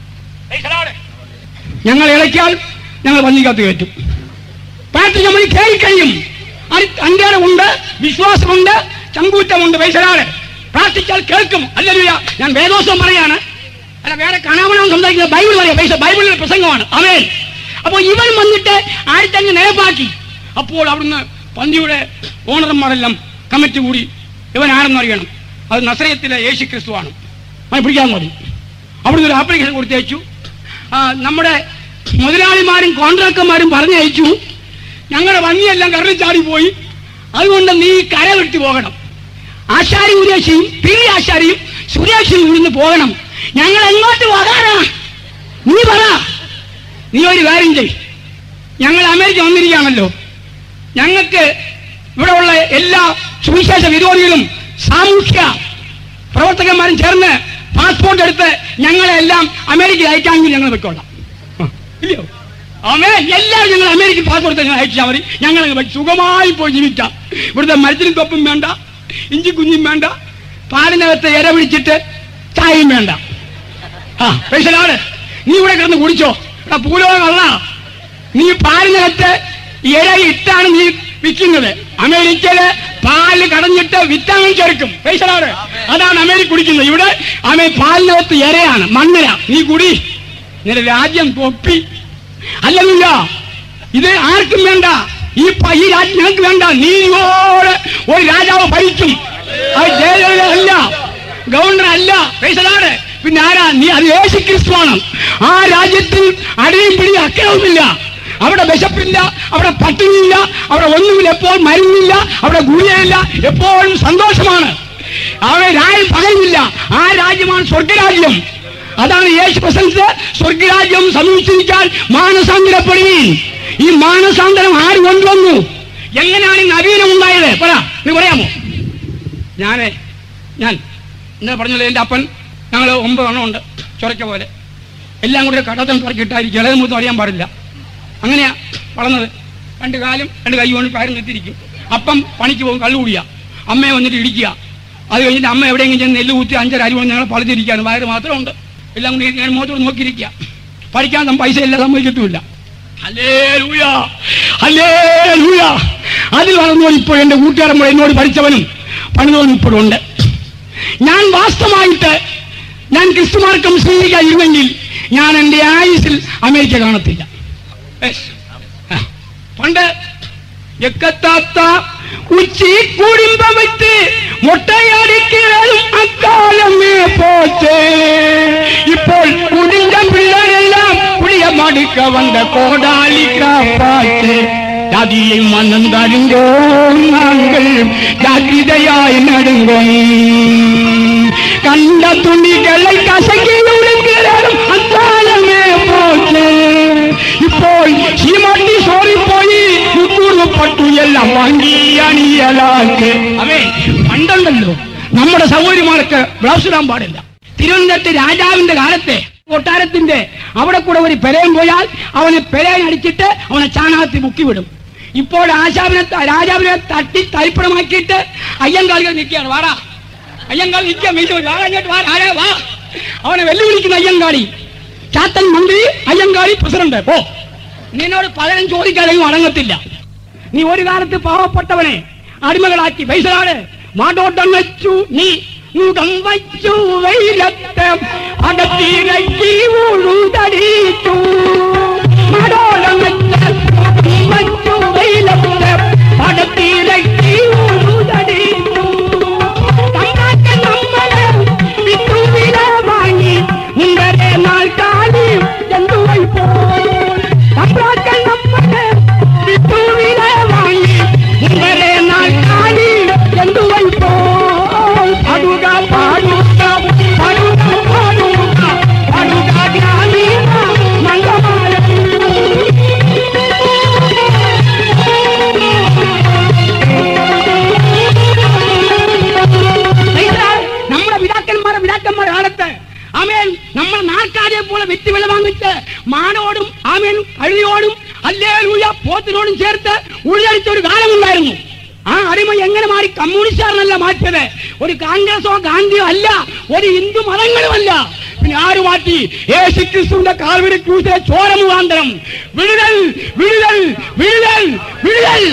ഞങ്ങൾ ഇളയ്ക്കാൽ ഞങ്ങൾ പന്നിക്കകത്ത് കയറ്റും പാട്ട് നമ്മൾ കയറി കഴിയും അഞ്ചാറുണ്ട് വിശ്വാസമുണ്ട് ചങ്കൂറ്റമുണ്ട് വൈശലാണ് പ്രാർത്ഥിച്ചാൽ കേൾക്കും അല്ലല്ല ഞാൻ വേദോസം പറയാണ് അല്ല വേറെ കാണാമണം സംസാരിക്കുന്ന ബൈബിൾ പറയാം പൈസ ബൈബിളിലെ പ്രസംഗമാണ് അവൻ അപ്പോൾ ഇവൻ വന്നിട്ട് ആഴ്ത്തങ്ങ് നിലപ്പാക്കി അപ്പോൾ അവിടുന്ന് പന്തിയുടെ ഓണർമാരെല്ലാം കമ്മിറ്റി കൂടി ഇവൻ ആരെന്ന് അറിയണം അത് നസ്രയത്തിലെ യേശു ക്രിസ്തുവാണ് അവനെ പിടിക്കാൻ മതി അവിടുന്ന് ഒരു ആപ്ലിക്കേഷൻ കൊടുത്തയച്ചു ആ, നമ്മുടെ മുതലാളിമാരും കോൺട്രാക്ടർമാരും പറഞ്ഞയച്ചു ഞങ്ങളുടെ ഭംഗിയെല്ലാം കരളിൽ ചാടിപ്പോയി അതുകൊണ്ട് നീ കര വിട്ടു പോകണം ആശാരി സുരേഷിയും പി ആശാരിയും സുരേഷിയും ഇവിടുന്ന് പോകണം ഞങ്ങൾ എങ്ങോട്ട് പോകാനാ നീ പറ നീ ഒരു കാര്യം ചെയ് ഞങ്ങൾ അമേരിക്ക വന്നിരിക്കുകയാണല്ലോ ഞങ്ങൾക്ക് ഇവിടെ ഉള്ള എല്ലാ സുവിശേഷ വിരോധികളും സാമൂഹ്യ പ്രവർത്തകന്മാരും ചേർന്ന് പാസ്പോർട്ട് എടുത്ത് ഞങ്ങളെ എല്ലാം അമേരിക്കയിൽ അയക്കാമെങ്കിൽ ഞങ്ങൾ വെക്കോളാം ആ, ഇല്ലയോ അമേ എല്ലാവരും ഞങ്ങൾ അമേരിക്കൻ പാസ്പോർട്ട് ഞങ്ങൾ അയച്ചാൽ മതി ഞങ്ങൾ അങ്ങ് പോയി സുഖമായി പോയി ജീവിക്കാം ഇവിടുത്തെ മരത്തിനും തൊപ്പും വേണ്ട ഇഞ്ചി കുഞ്ഞും വേണ്ട പാലിനകത്ത് ഇര പിടിച്ചിട്ട് ചായയും വേണ്ട ആ പൈസലാണ് നീ ഇവിടെ കിടന്ന് കുടിച്ചോ എടാ പൂലോ കള്ള നീ പാലിനകത്ത് ഇര ഇട്ടാണ് നീ വിൽക്കുന്നത് അമേരിക്കയില് പാല് കടഞ്ഞിട്ട് വിറ്റാമിൻ ചേർക്കും പൈസലാണ് അതാണ് അമേരിക്ക കുടിക്കുന്നത് ഇവിടെ അമേ പാലിനകത്ത് ഇരയാണ് മണ്ണിര നീ കുടി നിന്റെ രാജ്യം തൊപ്പി അല്ലല്ല ഇത് ആർക്കും വേണ്ട ഈ പ- ഈ രാജ്യം ഞങ്ങൾക്ക് വേണ്ട നീതിയോടെ ഒരു രാജാവ് ഭരിക്കും അത് ജയലളിത അല്ല ഗവർണർ അല്ല പൈസലാണ് പിന്നെ ആരാ നീ അത് യേശു ക്രിസ്തുവാണ് ആ രാജ്യത്തിൽ അടിയും പിടി അക്രമവുമില്ല അവിടെ വിശപ്പില്ല അവിടെ പട്ടിണിയില്ല അവിടെ ഒന്നുമില്ല എപ്പോൾ മരുന്നില്ല അവിടെ ഗുളിയയില്ല എപ്പോഴും സന്തോഷമാണ് അവിടെ രായം പകയുമില്ല ആ രാജ്യമാണ് സ്വർഗരാജ്യം അതാണ് യേശു പ്രസംഗിച്ച് സ്വർഗരാജ്യം സമീപിച്ചിരിക്കാൻ മാനസാന്തരപ്പെടുകയും ഈ മാനസാന്തരം ആര് കൊണ്ടുവന്നു എങ്ങനെയാണ് ഈ നവീനം ഉണ്ടായത് പറ നീ പറയാമോ ഞാനേ ഞാൻ എന്താ പറഞ്ഞല്ലോ എൻ്റെ അപ്പൻ ഞങ്ങൾ ഒമ്പത് എണ്ണം ഉണ്ട് ചൊരക്ക പോലെ എല്ലാം കൂടി കടത്തം തുറക്കിട്ടായിരിക്കും ഇളയമൂത്തും അറിയാൻ പാടില്ല അങ്ങനെയാ വളർന്നത് രണ്ട് കാലും രണ്ട് കൈ കൊണ്ട് പയർ നിർത്തിയിരിക്കും അപ്പം പണിക്ക് പോകും കള്ളുകൂടിയ അമ്മയെ വന്നിട്ട് ഇടിക്കുക അത് കഴിഞ്ഞിട്ട് അമ്മ എവിടെയെങ്കിലും ചെന്ന് നെല്ല് കുത്തി അഞ്ചര അരി കൊണ്ട് ഞങ്ങൾ പളിച്ചിരിക്കുകയാണ് വയറ് മാത്രമുണ്ട് എല്ലാം കൂടി ഞാൻ മുഖത്തോട് നോക്കിയിരിക്കുക പഠിക്കാൻ നം പൈസ എല്ലാം സമ്മതിക്കത്തുമില്ല ഹല്ലേലൂയ ഹല്ലേലൂയ അതിൽ വളർന്നവൻ ഇപ്പോൾ എൻ്റെ കൂട്ടുകാരൻ മുഴുവൻ എന്നോട് പഠിച്ചവനും പണിതവനും ഇപ്പോഴുണ്ട് ഞാൻ വാസ്തവമായിട്ട് ഞാൻ ക്രിസ്തുമാർക്കം സ്വീകരിക്കാതിരുന്നെങ്കിൽ ഞാൻ എൻ്റെ ആയുസിൽ അമേരിക്ക കാണത്തില്ല Yes. ആ. പണ്ട് എക്കത്താത്ത ഉച്ചി കുടുംബം വെച്ച് മുട്ടയടിക്കാനും അക്കാലമേ പോച്ചേ ഇപ്പോൾ കുടിഞ്ചം പിള്ളേരെല്ലാം പുളിയ മടുക്ക വந்த கோடாலி காப்பாற்று ஜாதியை மன்னன் தருங்கோ நாங்கள் ஜாக்கிரதையாய் நடுங்கோம் கண்ட துணிகளை கசக்கி உடுக்கிறாரும் அக்காலமே போச்சு ഇപ്പോൾ ചീമാട്ടി സോറി പോയി മുത്തൂർപ്പട്ടു എല്ലാം വാങ്ങി അണിയലാക്ക് അവേ പണ്ടുണ്ടല്ലോ നമ്മുടെ സൗകര്യമാർക്ക് ബ്ലൗസ് ഇടാൻ പാടില്ല തിരുവനന്തപുരത്ത് രാജാവിന്റെ കാലത്തെ കൊട്ടാരത്തിന്റെ അവിടെ കൂടെ ഒരു പെരയും പോയാൽ അവനെ പെരയൻ അടിച്ചിട്ട് അവനെ ചാണകത്തിൽ മുക്കി വിടും ഇപ്പോൾ ആശാവിനെ ത- രാജാവിനെ തട്ടി തരിപ്പണമാക്കിയിട്ട് അയ്യങ്കാളികൾ നിൽക്കുകയാണ് വാടാ അയ്യങ്കാളി നിൽക്കാൻ വേണ്ടി വാടാ ഇങ്ങോട്ട് വാ രാജാ വാ അവനെ വെല്ലുവിളിക്കുന്ന അയ്യങ്കാളി ചാത്തൻ മന്ത്രി അയ്യങ്കാളി പ്രസിഡന്റ് പോ നിന്നോട് പകരം ചോദിക്കാതെയും അടങ്ങത്തില്ല നീ ഒരു കാലത്ത് പാവപ്പെട്ടവനെ അടിമകളാക്കി പൈസയാണ് മാട്ടോട്ടം വെച്ചു നീ മുഖം വച്ചു വെയിലത്ത് അകത്തിരക്കി ഉഴുതടിച്ചു മാടോളം വെച്ച് മുഖം വച്ചു വെയിലത്ത് അകത്തിരക്കി ഉഴുതടിച്ചു തമ്പാറ്റ നമ്മളെ വിട്ടുവില വാങ്ങി മുമ്പേ നാൾ കാലി എന്തുവൈ പോയി തമ്പാറ്റ നമ്മളെ വിട്ടുവില വാങ്ങി മുമ്പേ നാൾ കാലി എന്തുവൈ പോയി പാടുക പാടുക പാടുക പാടുക പാടുക ഗ്രാമീണ മംഗമാലം മനസ്സിലായോ? നമ്മുടെ പിതാക്കന്മാരെ പിതാക്കന്മാരെ കാലത്ത് ആമേൻ നമ്മൾ നാൽക്കാരെ പോലെ വെറ്റി വില വാങ്ങിച്ച് മാനോടും ആമേൻ കഴുതിയോടും അല്ലേ ലൂയ പോത്തിനോടും ചേർത്ത് ഉള്ളിയടിച്ച ഒരു കാലമുണ്ടായിരുന്നു ആ അടിമ എങ്ങനെ മാറി കമ്മ്യൂണിസ്റ്റുകാരനല്ല മാറ്റിയത് ഒരു കോൺഗ്രസോ ഗാന്ധിയോ അല്ല ഒരു ഹിന്ദു മതങ്ങളുമല്ല പിന്നെ ആര് മാറ്റി യേശു ക്രിസ്തുവിന്റെ കാൽവരി ക്രൂസിലെ ചോര മുഖാന്തരം വിടുതൽ വിടുതൽ വിടുതൽ വിടുതൽ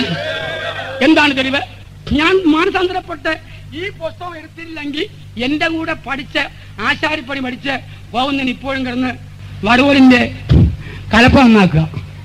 എന്താണ് തെളിവ് ഞാൻ മാനസാന്തരപ്പെട്ട് ഈ പുസ്തകം എടുത്തില്ലെങ്കിൽ എന്റെ കൂടെ പഠിച്ച് ആശാരിപ്പണി പഠിച്ച് പോകുന്നതിന് ഇപ്പോഴും കിടന്ന് വടവൂരിന്റെ കലപ്പ നന്നാക്കുക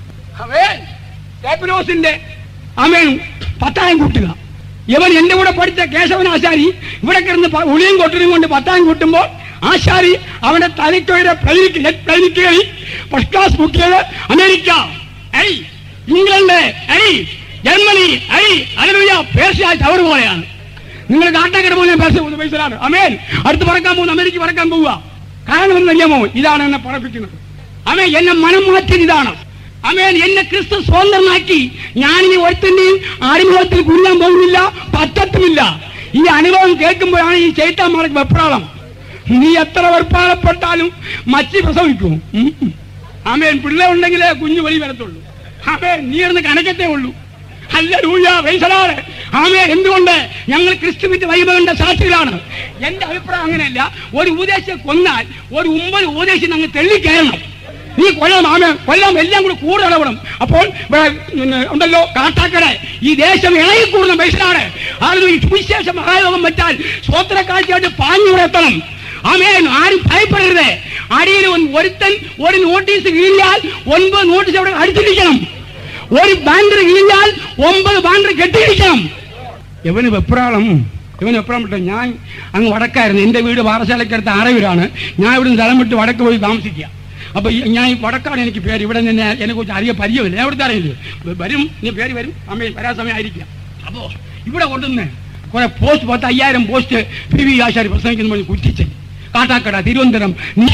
അവൻ കേപ്പനോസിന്റെ അമേൻ പത്തായം കൂട്ടുക ഇവൻ എന്റെ കൂടെ പഠിച്ച കേശവൻ ആശാരി ഇവിടെ കിടന്ന് പ- ഉളിയും കൊട്ടിനും കൊണ്ട് പത്തായം കൂട്ടുമ്പോൾ ആശാരി അവന്റെ തലയ്ക്കൊരു പ്ലൈനിക്കുകളിൽ ഫസ്റ്റ് ക്ലാസ് ബുക്കിയത് അമേരിക്ക ഐ ഇംഗ്ലണ്ട് ഐ ജർമ്മനി ഐ അലലുയ പേർഷ്യ ടവർ പോലെയാണ് നിങ്ങൾ കാട്ടാക്കട പോകുന്ന പേർഷ്യ പോകുന്ന പൈസലാണ് അമേൻ അടുത്ത് പറക്കാൻ പോകുന്ന അമേരിക്ക പറക്കാൻ പോവുക കാരണം എന്ന് അറിയാമോ ഇതാണ് എന്നെ പറപ്പിക്കുന്നത് അമേ എന്നെ മനം മാറ്റിയത് ഇതാണ് അമേൻ എന്നെ ക്രിസ്തു സ്വതന്ത്രനാക്കി ഞാനിനി ഒരുത്തിന്റെയും അനുഭവത്തിൽ കുഞ്ഞാൻ പോകുന്നില്ല പറ്റത്തുമില്ല ഈ അനുഭവം കേൾക്കുമ്പോഴാണ് ഈ ചൈത്താന്മാർക്ക് വെപ്രാളം നീ എത്ര വെപ്രാളപ്പെട്ടാലും മച്ചി പ്രസവിക്കും ഉം. ആമേൻ പിള്ളേ ഉണ്ടെങ്കിലേ കുഞ്ഞു വെളി വരത്തുള്ളൂ ആമേൻ നീ ഇരുന്ന് കനക്കത്തേ ഉള്ളൂ അല്ല ലൂയ വൈസലാണ് ആമേ എന്തുകൊണ്ട് ഞങ്ങൾ ക്രിസ്തുവിന്റെ വൈഭവന്റെ സാക്ഷികളാണ് എന്റെ അഭിപ്രായം അങ്ങനെയല്ല ഒരു ഉപദേശം കൊന്നാൽ ഒരു ഒമ്പത് ഉപദേശം ഞങ്ങൾ തെള്ളിക്കയറണം നീ കൊല്ലം ആമേ കൊല്ലം എല്ലാം കൂടി കൂടുതൽ ഇടപെടും അപ്പോൾ ഇവിടെ, ഉം, ഉണ്ടല്ലോ കാട്ടാക്കട ഈ ദേശം ഇളകി കൂടുന്ന പൈസയാണ് ആരും ഈ സുവിശേഷ മഹായോഗം വെച്ചാൽ സ്വോത്ര കാഴ്ചയായിട്ട് പാഞ്ഞു എത്തണം ആമേൻ ആരും ഭയപ്പെടരുത് അടിയിൽ ഒന്ന് ഒരുത്തൻ ഒരു നോട്ടീസ് കീഴിയാൽ ഒൻപത് നോട്ടീസ് അവിടെ അടിച്ചിരിക്കണം ഒരു ബാൻഡർ കീഴിയാൽ ഒമ്പത് ബാൻഡർ കെട്ടിയിരിക്കണം ഇവന് വെപ്രാളം ഇവന് വെപ്രാളം വിട്ടു ഞാൻ അങ്ങ് വടക്കായിരുന്നു എൻ്റെ വീട് പാറശാലക്കടുത്ത് ആറയൂരാണ് ഞാൻ ഇവിടുന്ന് സ്ഥലം വിട്ട് വടക്ക് പോയി താമസിക്കുക അപ്പൊ ഈ- ഞാൻ ഈ വടക്കാണ് എനിക്ക് പേര് ഇവിടെ നിന്ന് എന്നെ കുറിച്ച് അറിയ പരിചയമില്ല ഞാൻ ഇവിടുത്തെ അറിയില്ല വരും നീ പേര് വരും അമ്മ വരാൻ സമയം ആയിരിക്കാം അപ്പോ ഇവിടെ കൊണ്ടുവന്ന് കുറെ പോസ്റ്റ് പത്ത് അയ്യായിരം പോസ്റ്റ് പി വി ആശാരി പ്രസംഗിക്കുന്ന പറഞ്ഞ് കുറ്റിച്ച് കാട്ടാക്കട തിരുവനന്തപുരം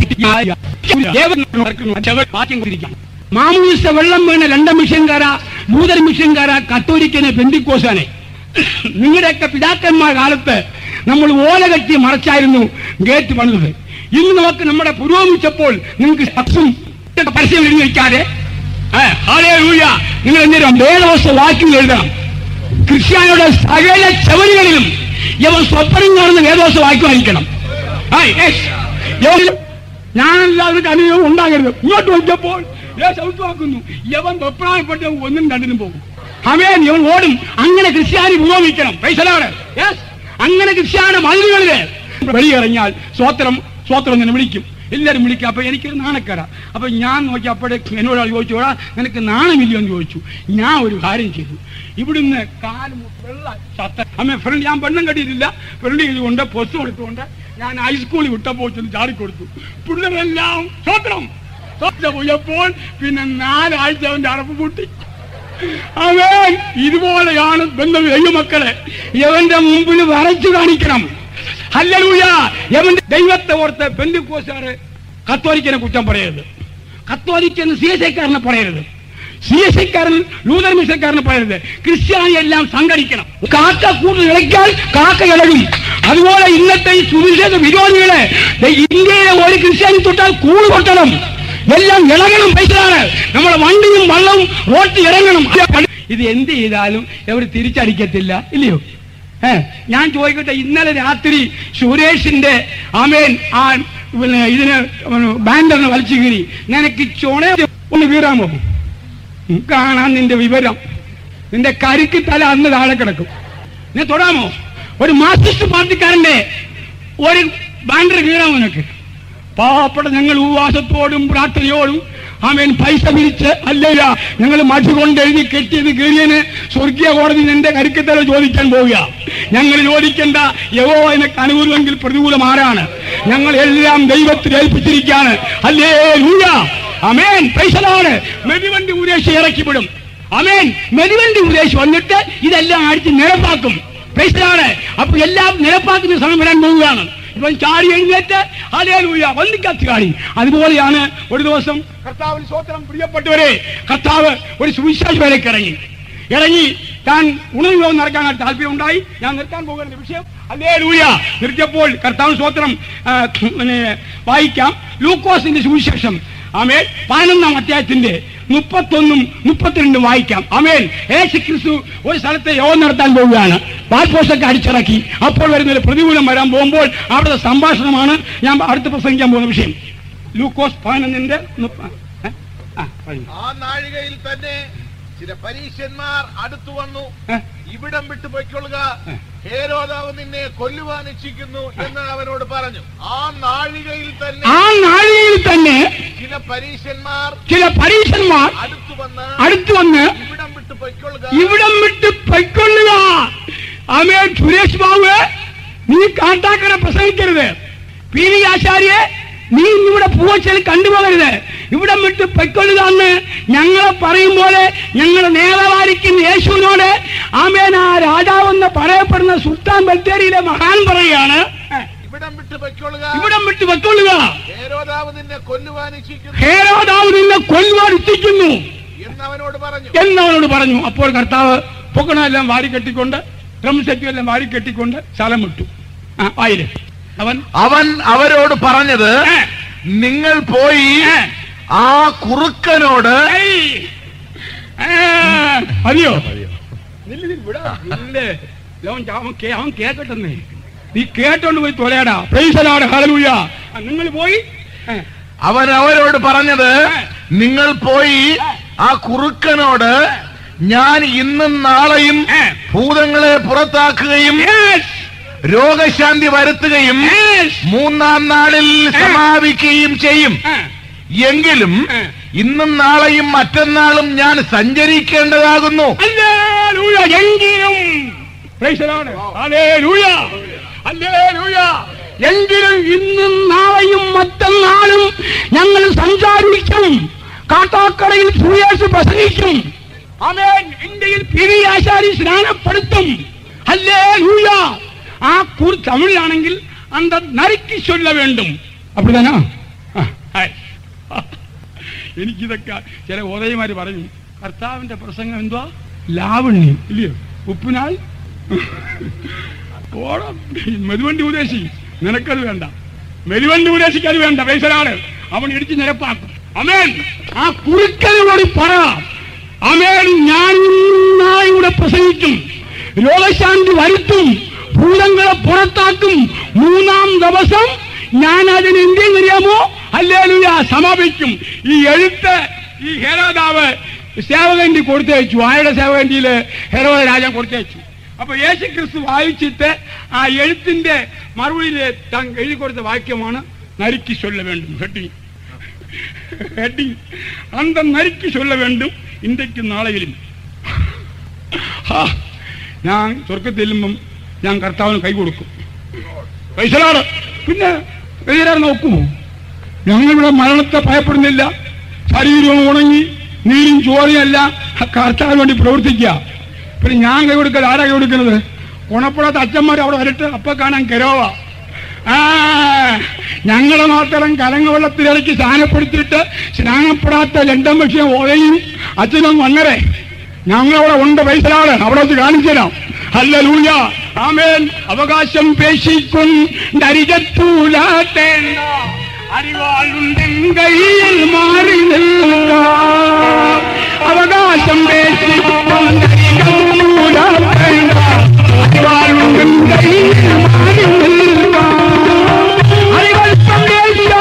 നീട്ടിക്കാം മാമൂസ വെള്ളം വീണ രണ്ട് മിഷൻകാര നൂതന മിഷൻകാര കത്തോലിക്കനെ പെന്തിക്കോസാനെ നിങ്ങളുടെയൊക്കെ പിതാക്കന്മാർ കാലത്ത് നമ്മൾ ഓല കെട്ടി മറച്ചായിരുന്നു ഗേറ്റ് പണിതത് ഇന്ന് നമുക്ക് നമ്മുടെ പുരോഗമിച്ചപ്പോൾ നിങ്ങൾക്ക് സക്സും പരസ്യം എഴുതി വയ്ക്കാതെ ഹാലേലൂയ നിങ്ങൾ എന്തെങ്കിലും വേദവസ്ഥ വാക്യങ്ങൾ എഴുതണം ക്രിസ്ത്യാനിയുടെ സകല ചവലുകളിലും ഇവൻ സ്വപ്നം കാണുന്ന വേദവസ്ഥ വാക്യമായിരിക്കണം ആ, yes. യവൻ- ഞാനല്ലാതെ അനുഭവം ഉണ്ടാകരുത് ഇങ്ങോട്ട് നോക്കിയപ്പോൾ സൗഖ്യമാക്കുന്നു യവൻ വെപ്രായപ്പെട്ട് ഒന്നും രണ്ടിനും പോകും അവൻ ഇവൻ ഓടും അങ്ങനെ ക്രിസ്ത്യാനി പുരോഗമിക്കണം പൈസലാണ് യെസ് അങ്ങനെ ക്രിസ്ത്യാന മതിലുകളില് വെളിയിറങ്ങിയാൽ സ്വോത്രം സ്വോത്രം തന്നെ വിളിക്കും എല്ലാവരും വിളിക്കും അപ്പൊ എനിക്കൊരു നാണക്കേട അപ്പൊ ഞാൻ നോക്കി അപ്പോഴേ എന്നോട് ആൾ ചോദിച്ചു "എടാ, നിനക്ക് നാണമില്ലയോ എന്ന് ചോദിച്ചു ഞാൻ ഒരു കാര്യം ചെയ്തു ഇവിടുന്ന് കാല് മു- വെള്ള ഷർട്ട് അമ്മ ഫ്രണ്ട് ഞാൻ പെണ്ണും കെട്ടിയിട്ടില്ല ഫ്രണ്ട് ചെയ്തുകൊണ്ട് പൊസ് കൊടുത്തുകൊണ്ട് ഞാൻ ഹൈസ്കൂളിൽ വിട്ടപ്പോൾ ചെന്ന് ചാടിക്കൊടുത്തു പിള്ളേരെല്ലാം സ്വോത്രം സ്വോത്രം പോയപ്പോൾ പിന്നെ നാലാഴ്ച അവന്റെ അടപ്പ് പൂട്ടി അവൻ ഇതുപോലെയാണ് ബന്ധം ദൈവമക്കളെ യവന്റെ മുമ്പിൽ വരച്ചു കാണിക്കണം ഹല്ലേലൂയ യവന്റെ ദൈവത്തെ ഓർത്ത് ബന്ധുക്കോസാറ് കത്തോലിക്കനെ കുറ്റം പറയരുത് കത്തോലിക്കൻ സി എസ് ഐക്കാരനെ പറയരുത് സി എസ് ഐക്കാരൻ ലൂതർ മിഷക്കാരനെ പറയരുത് ക്രിസ്ത്യാനി എല്ലാം സംഘടിക്കണം കാക്ക കൂടുതൽ ഇളയ്ക്കാൽ കാക്ക ഇളകും അതുപോലെ ഇന്നത്തെ ഈ സുവിശേഷ വിരോധികളെ ദേ ഇന്ത്യയിലെ ഒരു ക്രിസ്ത്യാനി തൊട്ടാൽ കൂട് കൊട്ടണം എല്ലാം ഇളകണം പൈസയാണ് നമ്മളെ വണ്ടിയും വള്ളവും റോട്ടിൽ ഇറങ്ങണം ഇത് എന്ത് ചെയ്താലും എവർ തിരിച്ചടിക്കത്തില്ല ഇല്ലയോ ഏ ഞാൻ ചോദിക്കട്ടെ ഇന്നലെ രാത്രി സുരേഷിന്റെ ആമേൻ ആ പിന്നെ ഇതിന് ബാൻഡറിന് വലിച്ചു കീറി നിനക്ക് ചുണ ഒന്ന് കീറാമോ ഉം, കാണാൻ നിന്റെ വിവരം നിന്റെ കരിക്ക് തല അന്ന് താഴെ കിടക്കും നീ തൊടാമോ ഒരു മാർക്സിസ്റ്റ് പാർട്ടിക്കാരന്റെ ഒരു ബാൻഡർ കീറാമോ നിനക്ക് പാവപ്പെട്ട ഞങ്ങൾ ഉപവാസത്തോടും പ്രാർത്ഥനയോടും ആമേൻ പൈസ പിരിച്ച് അല്ലല്ല ഞങ്ങൾ മധു കൊണ്ട് എഴുതി കെട്ടിയത് കീറിയന് സ്വർഗീയ കോടതി നിന്റെ കരുക്കത്തല ചോദിക്കാൻ പോവുക ഞങ്ങൾ ചോദിക്കേണ്ട യവോ എനിക്ക് അനുകൂലമെങ്കിൽ പ്രതികൂലം ആരാണ് ഞങ്ങൾ എല്ലാം ദൈവത്തിൽ ഏൽപ്പിച്ചിരിക്കുകയാണ് അല്ലേ ലൂയ അമേൻ പൈസലാണ് മെതിവണ്ടി ഉദ്ദേശം ഇറക്കിവിടും അമേൻ മെതിവണ്ടി ഉദ്ദേശം വന്നിട്ട് ഇതെല്ലാം അടിച്ച് നിരപ്പാക്കും പൈസലാണ് അപ്പൊ എല്ലാം നിരപ്പാക്കുന്ന സമയം വരാൻ പോവുകയാണ് ഇവൻ ചാടി എഴുന്നേറ്റ് അലേലൂയ വന്നിക്കത്ത് കാണി അതുപോലെയാണ് ഒരു ദിവസം കർത്താവിന് സ്വോത്രം പ്രിയപ്പെട്ടവരെ കർത്താവ് ഒരു സുവിശേഷ വേലയ്ക്ക് ഇറങ്ങി ഇറങ്ങി താൻ ഉണർവ് നടക്കാൻ താല്പര്യം ഉണ്ടായി ഞാൻ നിർത്താൻ പോകുന്ന വിഷയം അല്ലേ ലൂയ നിർത്തിയപ്പോൾ കർത്താവ് സ്വോത്രം ആ, പിന്നെ വായിക്കാം ലൂക്കോസിന്റെ സുവിശേഷം ആമേൻ പതിനൊന്നാം അധ്യായത്തിന്റെ മുപ്പത്തൊന്നും മുപ്പത്തിരണ്ടും വായിക്കാം അമേൻ യേശു ക്രിസ്തു ഒരു സ്ഥലത്ത് യോഗം നടത്താൻ പോവുകയാണ് പാൽപോസ്റ്റൊക്കെ അടിച്ചിറക്കി അപ്പോൾ വരുന്ന ഒരു പ്രതികൂലം വരാൻ പോകുമ്പോൾ അവിടുത്തെ സംഭാഷണമാണ് ഞാൻ അടുത്ത് പ്രസംഗിക്കാൻ പോകുന്ന വിഷയം ലൂക്കോസ് പതിനൊന്നിന്റെ മുപ്പ- ഏ? ആ, പറഞ്ഞു. ആ നാഴികയിൽ തന്നെ ചില പരീക്ഷന്മാർ അടുത്തു വന്നു ഏ? ഇവിടം വിട്ടു പൊയ്ക്കൊള്ളുക ഏ. ഹേരോദാവ് നിന്നെ കൊല്ലുവാൻ ഇച്ഛിക്കുന്നു എന്ന് അവനോട് പറഞ്ഞു ആ നാഴികയിൽ തന്നെ ആ നാഴികയിൽ തന്നെ ചില പരീക്ഷന്മാർ ചില പരീക്ഷന്മാർ അടുത്തു വന്ന് അടുത്തു വന്ന് ഇവിടം വിട്ടു പൊയ്ക്കൊള്ളുക ഇവിടം വിട്ട് പൊയ്ക്കൊള്ളുക ആമേ സുരേഷ് ബാബു നീ കാട്ടാക്കട പ്രസംഗിക്കരുത് പി വി ആചാര്യെ നീ ഇവിടെ പൂവച്ചൽ കണ്ടുപോകരുത് ഇവിടം വിട്ട് പൊയ്ക്കൊള്ളുക എന്ന് ഞങ്ങളെ പറയും പോലെ ഞങ്ങൾ നേതാവായിരിക്കുന്ന യേശുവിനോട് ആമേൻ ആ രാജാവെന്ന് പറയപ്പെടുന്ന സുൽത്താൻ ബത്തേരിയിലെ മഹാൻ പറയുകയാണ് ഇവിടം വിട്ടു പൊയ്ക്കൊള്ളുക ഇവിടം വിട്ട് പൊയ്ക്കൊള്ളുക ഹേരോദാവ് നിന്നെ കൊല്ലുവാൻ ഇച്ഛിക്കുന്നു ഹേരോദാവ് നിന്നെ കൊല്ലുവാൻ ഇച്ഛിക്കുന്നു എന്ന് അവനോട് പറഞ്ഞു എന്നവനോട് പറഞ്ഞു അപ്പോൾ കർത്താവ് പൊക്കണമെല്ലാം വാരി കെട്ടിക്കൊണ്ട് ഡ്രം സെറ്റും എല്ലാം വാരി കെട്ടിക്കൊണ്ട് സ്ഥലം വിട്ടു ആ, ആയിരം അവൻ അവൻ അവരോട് പറഞ്ഞത് ഏ, നിങ്ങൾ പോയി ഏ, ആ കുറുക്കനോട് ഏയ്, ഏ, മതിയോ നില്ല് നില്ല് വിടാ. നില്ല്. അവൻ ചാ- അവൻ കേ- അവൻ കേക്കട്ടെന്നേ നീ കേട്ടോണ്ട് പോയി തൊലയാടാ പ്രൈസലാട് ഹലലൂയ നിങ്ങൾ പോയി ഏ, അവൻ അവരോട് പറഞ്ഞത് നിങ്ങൾ പോയി ആ കുറുക്കനോട് ഞാൻ ഇന്നും നാളെയും ഏ. ഭൂതങ്ങളെ പുറത്താക്കുകയും yes, രോഗശാന്തി വരുത്തുകയും yes. മൂന്നാം നാളിൽ സമാപിക്കുകയും ചെയ്യും ഏ, എങ്കിലും ഏ. ഇന്നും നാളെയും മറ്റന്നാളും ഞാൻ സഞ്ചരിക്കേണ്ടതാകുന്നു ഹല്ലേലൂയ എങ്കിലും പ്രൈസലാണ് ഹല്ലേലൂയ ഹല്ലേലൂയ എങ്കിലും ഇന്നും നാളെയും മറ്റന്നാളും ഞങ്ങൾ സഞ്ചാരിക്കും കാട്ടാക്കടയിൽ സൂര്യാസ് പ്രസംഗിക്കും അവൻ ഇന്ത്യയിൽ പിരി ആശാരി സ്നാനപ്പെടുത്തും ഹല്ലേലൂയ ആ കൂർ തമിഴിലാണെങ്കിൽ അന്ത നറുക്കി ചൊല്ല വേണ്ടും അപ്പടിതാനാ ആ, ഹായ്. എനിക്കിതൊക്കെ ചില ഓതയമാര് പറഞ്ഞു കർത്താവിന്റെ പ്രസംഗം എന്തുവാ ലാവണ്യം ഇല്ലയോ ഉപ്പിനാൽ ഓണം മെതുവണ്ടി ഉദ്ദേശി നിനക്കത് വേണ്ട മെതുവണ്ടി ഉദ്ദേശിക്ക് അത് വേണ്ട പൈസലാണ് അവൻ ഇടിച്ച് നിരപ്പാക്കും അമേൻ ആ കുറുക്കനോട് പറ അമേൻ ഞാൻ നാളെ ഇവിടെ പ്രസംഗിക്കും രോഗശാന്തി വരുത്തും ഭൂതങ്ങളെ പുറത്താക്കും മൂന്നാം ദിവസം ഞാൻ അതിന് എന്തെന്ന് അറിയാമോ അല്ലേലുയ സമാപിക്കും ഈ എഴുത്ത് ഈ ഹേരോദാവ് സേവകണ്ടി കൊടുത്തയച്ചു ആരുടെ സേവകണ്ടിയില് ഹെരോദ രാജൻ കൊടുത്തയച്ചു അപ്പൊ യേശു ക്രിസ്തു വായിച്ചിട്ട് ആ എഴുത്തിന്റെ മറുപടിയില് താൻ എഴുതി കൊടുത്ത വാക്യമാണ് നരുക്കി ചൊല്ല വേണ്ടും ഹെഡിങ് ഹെഡിങ് അന്ത നരുക്കി ചൊല്ല വേണ്ടും ഇന്ത്യക്ക് നാളെയിലും ഹാ, ഞാൻ സ്വർഗത്തിൽ ചെല്ലുമ്പം ഞാൻ കർത്താവിന് കൈ കൊടുക്കും പൈസലാണ് പിന്നെ വേറെ നോക്കുമോ ഞങ്ങളിവിടെ മരണത്തെ ഭയപ്പെടുന്നില്ല ശരീരവും ഉണങ്ങി നീരും ചോരയല്ല കർത്താവിന് വേണ്ടി പ്രവർത്തിക്കുക പിന്നെ ഞാൻ കൈ കൊടുക്കൽ ആരാ കൈ കൊടുക്കുന്നത് ഗുണപ്പെടാത്ത അച്ഛന്മാർ അവിടെ വരട്ടെ അപ്പൊ കാണാൻ കരോവ ആ ഞങ്ങളെ നാട്ടിലും കലങ്ങ വെള്ളത്തിലിറക്കി സ്നാനപ്പെടുത്തിയിട്ട് സ്നാനപ്പെടാത്ത ലണ്ടൻ പക്ഷേ ഓതയും അച്ഛനും വന്നരെ ഞങ്ങളവിടെ ഉണ്ട് പൈസലാണ് അവിടെ വെച്ച് കാണിച്ചു തരാം അല്ല ലൂയ ആമേൻ അവകാശം പേശിക്കൊണ്ടരികത്തൂലാത്തേണ്ട അറിവാളുണ്ടെങ്കിൽ മാറി നിൽക്കാം അവകാശം പേശിക്കൊണ്ടരികത്തൂലാത്തേണ്ട അറിവാളുണ്ടെങ്കിൽ മാറി നിൽക്കാം അറിവൽപ്പം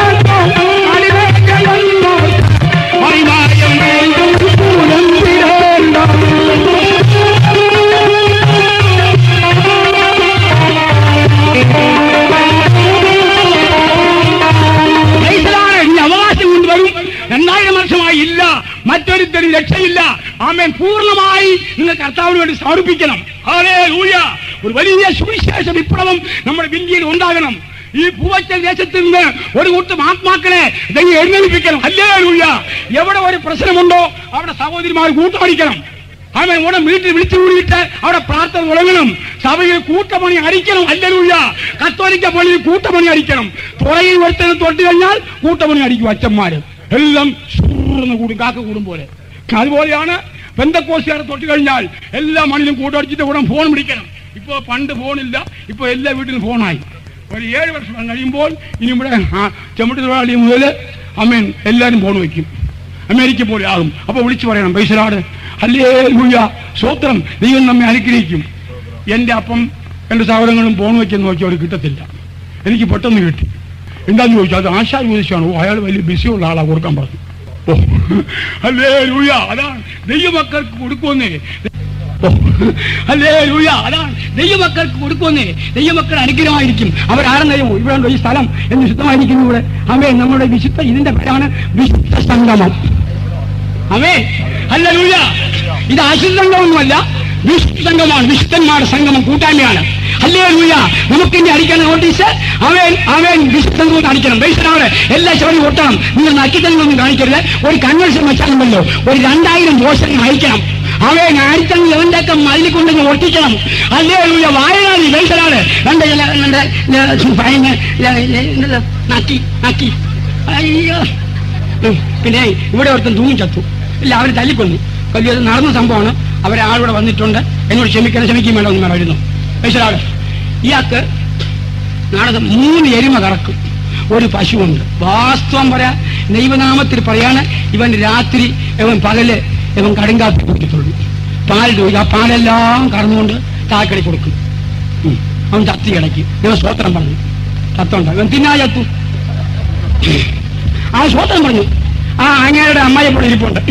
രക്ഷയില്ല ആമേൻ പൂർണ്ണമായി നിങ്ങൾ കർത്താവിന് വേണ്ടി സമർപ്പിക്കണം ഹാലേ ലൂയ ഒരു വലിയ സുവിശേഷ വിപ്ലവം നമ്മുടെ ഇന്ത്യയിൽ ഉണ്ടാകണം ഈ പൂവച്ചൽ ദേശത്ത് നിന്ന് ഒരു കൂട്ടം ആത്മാക്കളെ ദൈവം എഴുന്നേൽപ്പിക്കണം അല്ലേ ലൂയ എവിടെ ഒരു പ്രശ്നമുണ്ടോ അവിടെ സഹോദരിമാർ കൂട്ടമടിക്കണം അവൻ ഉടനെ വീട്ടിൽ വിളിച്ചു കൂടിയിട്ട് അവിടെ പ്രാർത്ഥന തുടങ്ങണം സഭയിൽ കൂട്ടമണി അടിക്കണം അല്ലൂല്ല കത്തോലിക്ക പള്ളിയിൽ കൂട്ടമണി അടിക്കണം പുറകിൽ ഒരുത്തനെ തൊട്ട് കഴിഞ്ഞാൽ കൂട്ടമണി അടിക്കും അച്ഛന്മാര് എല്ലാം സൂർന്ന് കൂടും കാക്ക കൂടും പോലെ അതുപോലെയാണ് ബന്ധക്കോസുകാരെ തൊട്ട് കഴിഞ്ഞാൽ എല്ലാ മണിലും കൂട്ടടിച്ചിട്ട് ഉടൻ ഫോൺ പിടിക്കണം ഇപ്പൊ പണ്ട് ഫോണില്ല ഇപ്പൊ എല്ലാ വീട്ടിലും ഫോണായി ഒരു ഏഴ് വർഷം കഴിയുമ്പോൾ ഇനി ഇവിടെ ചെമ്മട്ടി തൊഴിലാളി മുതൽ അമ്മേൻ എല്ലാവരും ഫോൺ വയ്ക്കും അമേരിക്ക പോലെ ആകും അപ്പൊ വിളിച്ചു പറയണം പൈസലാട് അല്ലേ ലൂയ സ്വത്രം ദൈവം നമ്മെ അനുഗ്രഹിക്കും എന്റെ അപ്പം എന്റെ സഹോദരങ്ങളും ഫോൺ വയ്ക്കുന്ന നോക്കിയാൽ അവർ കിട്ടത്തില്ല എനിക്ക് പെട്ടെന്ന് കിട്ടി എന്താന്ന് ചോദിച്ചു അത് ആശാ ജ്യോതിഷാണ് ഓ അയാൾ വലിയ ബിസിയുള്ള ആളാ കൊടുക്കാൻ പറഞ്ഞു ഓ അല്ലേ ലൂയ അതാണ് ദൈവമക്കൾക്ക് കൊടുക്കുമെന്നേ ഓ, അല്ലേ ലൂയ അതാണ് ദൈവമക്കൾക്ക് കൊടുക്കുമെന്നേ ദൈവമക്കൾ അനുഗ്രഹമായിരിക്കും അവരാരെന്നറിയുമോ ഇവിടെ ഉണ്ടോ ഈ സ്ഥലം എന്ന് വിശുദ്ധമായിരിക്കുന്നു ഇവിടെ അമ്മേ നമ്മുടെ വിശുദ്ധ ഇതിന്റെ പേരാണ് വിശുദ്ധ സംഗമം അമേ അല്ല ലൂയ ഇത് അശുദ്ധംഗമൊന്നുമല്ല വിശുദ്ധ സംഘമാണ് വിശുദ്ധന്മാരുടെ സംഗമം കൂട്ടായ്മയാണ് അല്ലേ ലൂയ നമുക്ക് ഇനി അടിക്കണം നോട്ടീസ് അവൻ അവൻ വിശുദ്ധം അടിക്കണം ബൈസനാണ് എല്ലാ ചോടി ഒട്ടണം നിങ്ങൾ നക്കിത്തങ്ങളൊന്നും കാണിക്കരുത് ഒരു കൺവെൻഷൻ വെച്ചാലുമല്ലോ ഒരു രണ്ടായിരം പോസ്റ്ററിന് അയക്കണം അവൻ ആയിരത്തങ്ങൾ എവന്റെയൊക്കെ മതിൽ കൊണ്ടെങ്കിൽ ഒട്ടിക്കണം അല്ലേ ലൂയ വായനാളി ബൈസനാണ് രണ്ട് ചില രണ്ട് ഭയങ്കര നക്കി നക്കി അയ്യോ ഉം. പിന്നെ ഇവിടെ ഒരുത്തൻ തൂങ്ങി ചത്തു ഇല്ല അവരെ തല്ലിക്കൊന്നു വലിയ നടന്ന സംഭവമാണ് അവരെ ആളിവിടെ വന്നിട്ടുണ്ട് എന്നോട് ക്ഷമിക്കണം ക്ഷമിക്കും വേണ്ട ഒന്നും വേണമായിരുന്നു പൈസലാട് ഇയാൾക്ക് നാളെ മൂന്ന് എരുമ കറക്കും ഒരു പശുവുണ്ട് വാസ്തവം പറയാ ദൈവനാമത്തിൽ പറയാണ് ഇവൻ രാത്രി ഇവൻ പകല് ഇവൻ കടുങ്കാപ്പി കുടിക്കത്തുള്ളൂ പാൽ ചോദിക്കും ആ പാലെല്ലാം കറന്നുകൊണ്ട് താക്കടി കൊടുക്കും ഉം. അവൻ ചത്തി കിടക്കി ഇവൻ സ്വോത്രം പറഞ്ഞു ചത്തുണ്ട് ഇവൻ തിന്നാ ചത്തു ആ സ്വോത്രം പറഞ്ഞു ആ അങ്ങയുടെ അമ്മായി ഇവിടെ ഇരിപ്പുണ്ട്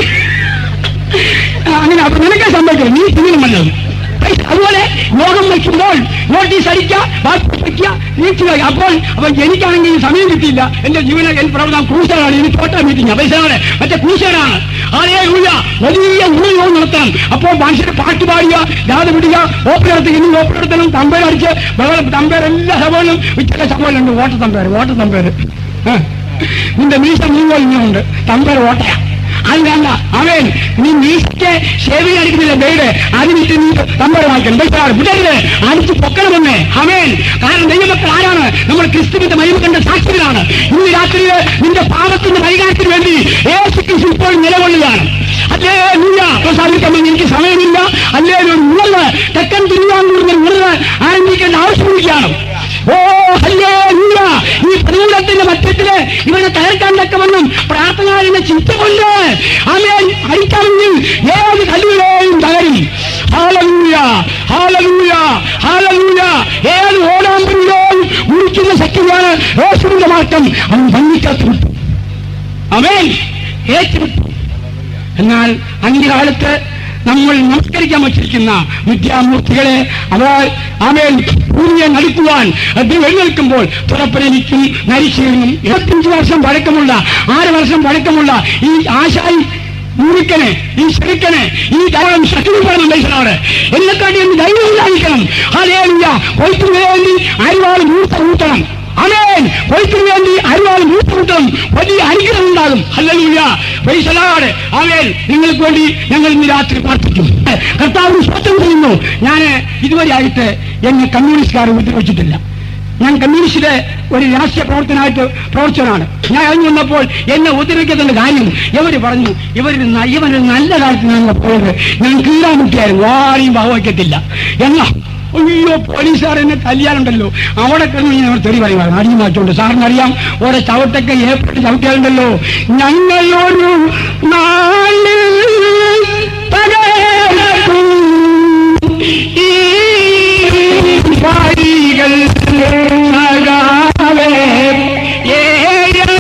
ആ, അങ്ങനെ അപ്പൊ നിനക്കെ സംഭവിക്കണം നീ തിന്നും വന്നത് അതുപോലെ യോഗം വയ്ക്കുമ്പോൾ നോട്ടീസ് അടിക്കുക വാട്സ്ആപ്പ് വയ്ക്കുക നീച്ചു വയ്ക്കുക അപ്പോൾ അപ്പൊ എനിക്കാണെങ്കിൽ ഈ സമയം കിട്ടിയില്ല എന്റെ ജീവന എൻ പ്രവർത്തനം ക്രൂസറാണ് ഇനി തോട്ട മീറ്റിംഗ് പൈസയാണ് മറ്റേ ക്രൂസറാണ് ആരെയും ഉള്ള വലിയ ഉള്ളിയോഗം നടത്തണം അപ്പോൾ മനുഷ്യരെ പാട്ട് പാടുക ജാഥ വിടുക ഓപ്പൺ നടത്തി ഇനി ഓപ്പൺ നടത്തണം തമ്പേരടിച്ച് ബഹളം തമ്പേർ എല്ലാ സഭകളിലും ഉച്ചക്ക സഭകളിലുണ്ട് ഓട്ട തമ്പേര് ഓട്ട തമ്പേര് ആ. നിന്റെ മീശ മുഴുവൻ ഇങ്ങനെയുണ്ട് തമ്പേർ ഓട്ടയാ അത് വേണ്ട അവൻ നീ മീശയ്ക്ക് ഷേവിങ് അടിക്കുന്നില്ല ബേഡ് അത് വിട്ട് നീ തമ്പേർ വായിക്കണം ബൈസാണ് വിടരുത് അടിച്ച് പൊക്കണമെന്നേ അവൻ കാരണം ദൈവമക്കൾ ആരാണ് നമ്മൾ ക്രിസ്തുവിന്റെ മഹിമ കണ്ട സാക്ഷികളാണ് ഇന്ന് രാത്രി നിന്റെ പാപത്തിന്റെ പരിഹാരത്തിന് വേണ്ടി യേശു ക്രിസ്തു ഇപ്പോൾ നിലകൊള്ളുകയാണ് അല്ലേ നീയ പ്രസാദിക്കുമ്പോൾ എനിക്ക് സമയമില്ല അല്ലേ ഒരു ഉണർവ് തെക്കൻ തിരുവാങ്കൂറിന്റെ ഉണർവ് ആരംഭിക്കേണ്ട ആവശ്യമിരിക്കുകയാണ് ഓ അല്ലേ നീയ ഈ പ്രതികൂലത്തിന്റെ മധ്യത്തില് ഇവനെ തകർക്കാൻ തക്കവണ്ണം പ്രാർത്ഥനാവിനെ ചിന്തകൊണ്ട് ആമേൻ അടിക്കാമെങ്കിൽ ഏത് കല്ലുകളെയും തകരും ഹാലലൂയ ഹാലലൂയ ഹാലലൂയ ഏത് ഓടാമ്പരിലെയും മുറിക്കുന്ന ശക്തിയാണ് യേശുവിന്റെ മാറ്റം അവൻ ഭംഗിക്കാത്ത വിട്ടു അവൻ ഏറ്റുവിട്ടു എന്നാൽ അന്ത്യകാലത്ത് നമ്മൾ നമസ്കരിക്കാൻ വച്ചിരിക്കുന്ന വിദ്യാമൂർത്തികളെ അവർ അവൻ ഭൂമിയെ നടുക്കുവാൻ അത് എഴുന്നേൽക്കുമ്പോൾ തുറപ്പരനിക്കും നരിശീലനും ഇരുപത്തിയഞ്ച് വർഷം പഴക്കമുള്ള ആറ് വർഷം പഴക്കമുള്ള ഈ ആശായി മുറിക്കനെ ഈ ശരിക്കനെ ഈ ധാരാളം ശക്തിപ്പെടുന്ന മനുഷ്യനാണ് എന്നെക്കാട്ടി എന്ന് ധൈര്യം ഉണ്ടായിരിക്കണം അതേലില്ല കൊയ്ത്തിന് വേണ്ടി അരിവാൾ മൂർത്ത കൂട്ടണം അമേൻ കൊയ്ത്തിന് വേണ്ടി അരിവാൾ മൂർത്ത കൂട്ടണം വലിയ അനുഗ്രഹം ഉണ്ടാകും അല്ലൂല്ല പൈസലാട് അമേൻ നിങ്ങൾക്ക് വേണ്ടി ഞങ്ങൾ ഇന്ന് രാത്രി പ്രാർത്ഥിക്കും കർത്താവിന് സ്വത്തം ചെയ്യുന്നു ഞാൻ ഇതുവരെ ആയിട്ട് എന്നെ കമ്മ്യൂണിസ്റ്റുകാർ ഉപദ്രവിച്ചിട്ടില്ല ഞാൻ കമ്മ്യൂണിസ്റ്റിലെ ഒരു രാഷ്ട്രീയ പ്രവർത്തനമായിട്ട് പ്രവർത്തനാണ് ഞാൻ അറിഞ്ഞു വന്നപ്പോൾ എന്നെ ഉദ്ധരിക്കുന്നതിന്റെ കാര്യം ഇവര് പറഞ്ഞു ഇവര് ന- ഇവര് നല്ല കാലത്തിനാണ് പോയത് ഞാൻ കീഴാമുട്ടിയായിരുന്നു ആരെയും ഭാവവയ്ക്കത്തില്ല എന്നാ അയ്യോ പോലീസുകാർ എന്നെ കല്യാണുണ്ടല്ലോ അവിടെ കിടന്ന് ഞാൻ തെറി പറയുമായിരുന്നു അടിഞ്ഞു മാറ്റുണ്ട് സാറിന് അറിയാം ഓരോ ചവിട്ടൊക്കെ ഏർപ്പെട്ട് ചവിട്ടിയാലുണ്ടല്ലോ ഞങ്ങളൊരു നാളിൽ തകർക്കും ഈ വഴികൾ സഖാവേ, ഏഴകൾ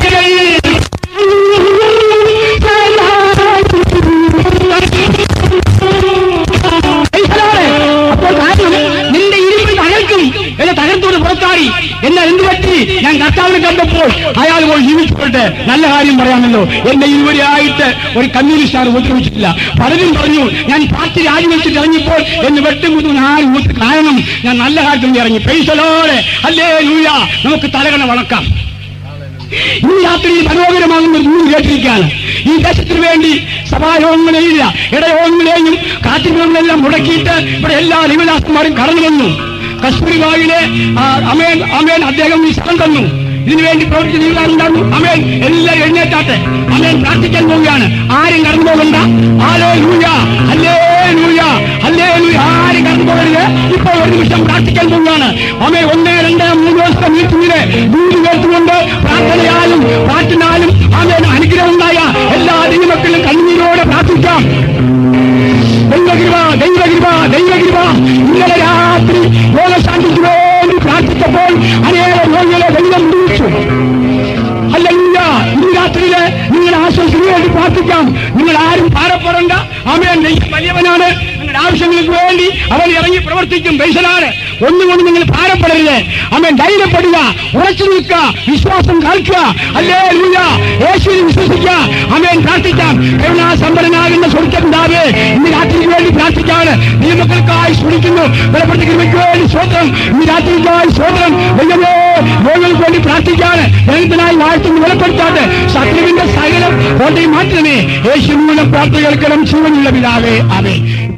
അപ്പോൾ കാരണം നിന്റെ ഇരുമ്പ് തകർക്കും എന്നെ തകർത്തോട് പുറത്താടി എന്നാൽ എന്ത് പറ്റി ഞാൻ കർത്താവിനെ കണ്ടപ്പോൾ അയാൾ പോയി ജീവിച്ചോട്ടെ നല്ല കാര്യം പറയാമല്ലോ എന്നെ ഇതുവരെ ആയിട്ട് ഒരു കമ്മ്യൂണിസ്റ്റുകാർ ഉപദ്രവിച്ചിട്ടില്ല പലരും പറഞ്ഞു ഞാൻ പാർട്ടി രാജിവെച്ചിട്ട് ഇറങ്ങിയപ്പോൾ എന്ന് വെട്ടുമുട്ടുന്ന ആരും ഊത്ത് കാരണം ഞാൻ നല്ല കാര്യത്തിൽ ഇറങ്ങി പൈസലോടെ അല്ലേ ലൂയ നമുക്ക് തലകണ വളക്കാം ഈ രാത്രിയിൽ മനോഹരമാകുന്ന ഒരു ദൂത് കേട്ടിരിക്കുകയാണ് ഈ ദേശത്തിന് വേണ്ടി സഭായോഗങ്ങളെയില്ല ഇടയോഗങ്ങളെയും കാറ്റുകളെല്ലാം മുടക്കിയിട്ട് ഇവിടെ എല്ലാ ലിവദാസന്മാരും കടന്നു വന്നു കസ്തൂരിബായിലെ ആ, അമേൻ അമേൻ അദ്ദേഹം ഈ സ്ഥലം തന്നു ഇതിനു വേണ്ടി പ്രവർത്തിച്ച ജീവിതാറുണ്ടാകും അമേൻ എല്ലാം എഴുന്നേറ്റാട്ടെ അമേൻ പ്രാർത്ഥിക്കാൻ പോവുകയാണ് ആരും കടന്നു പോകണ്ട ആലേ ലൂയ അല്ലേ ലൂയ അല്ലേ ലൂയ ആരും കടന്നു പോകരുത് ഇപ്പോൾ ഒരു നിമിഷം പ്രാർത്ഥിക്കാൻ പോവുകയാണ് അമേ ഒന്ന് രണ്ട് മൂന്ന് ദിവസത്തെ മീറ്റിംഗില് ദൂത് കേട്ടുകൊണ്ട് പ്രാർത്ഥനയാലും പാട്ടിനാലും അമേൻ അനുഗ്രഹം ഉണ്ടായ എല്ലാ ദൈവമക്കളും കണ്ണീരോടെ പ്രാർത്ഥിക്കാം ദൈവകൃപ ദൈവകൃപ ദൈവകൃപ ഇന്നലെ രാത്രി രോഗശാന്തിക്ക് വേണ്ടി പ്രാർത്ഥിച്ചപ്പോൾ അനേക രോഗികളെ ദൈവം വിളിച്ചു അല്ലല്ല ഇന്ന് രാത്രിയില് നിങ്ങൾ ആശ്വാസത്തിന് വേണ്ടി പ്രാർത്ഥിക്കാം നിങ്ങൾ ആരും ഭാരപ്പെടണ്ട അമേൻ ദൈവം വലിയവനാണ് നിങ്ങളുടെ ആവശ്യങ്ങൾക്ക് വേണ്ടി അവൻ ഇറങ്ങി പ്രവർത്തിക്കും പൈസലാണ് ഒന്നുകൊണ്ട് നിങ്ങൾ ഭാരപ്പെടരുത് അമേൻ ധൈര്യപ്പെടുക ഉറച്ചു നിൽക്കുക വിശ്വാസം കാൽക്കുക അല്ലേ ലൂയ യേശുവിൽ വിശ്വസിക്കുക അമേൻ പ്രാർത്ഥിക്കാം കരുണാസമ്പന്നനാകുന്ന സ്വർഗപിതാവേ ഇന്ന് രാത്രിക്ക് വേണ്ടി പ്രാർത്ഥിക്കാണ് നിയമക്കൾക്കായി ശ്രമിക്കുന്നു ബലപ്പെടുത്തി കൃപയ്ക്ക് വേണ്ടി സ്വന്തം ഇന്ന് രാത്രിക്കായി സ്വന്തം ദൈവമേ രോഗികൾക്ക് വേണ്ടി പ്രാർത്ഥിക്കാണ് ദൈവത്തിനായി വാഴ്ത്തുന്നു ബലപ്പെടുത്താതെ ശത്രുവിന്റെ സകലം കോട്ടയും മാറ്റണമേ യേശു മൂലം പ്രാർത്ഥന കേൾക്കണം ജീവനുള്ള പിതാവേ അവേ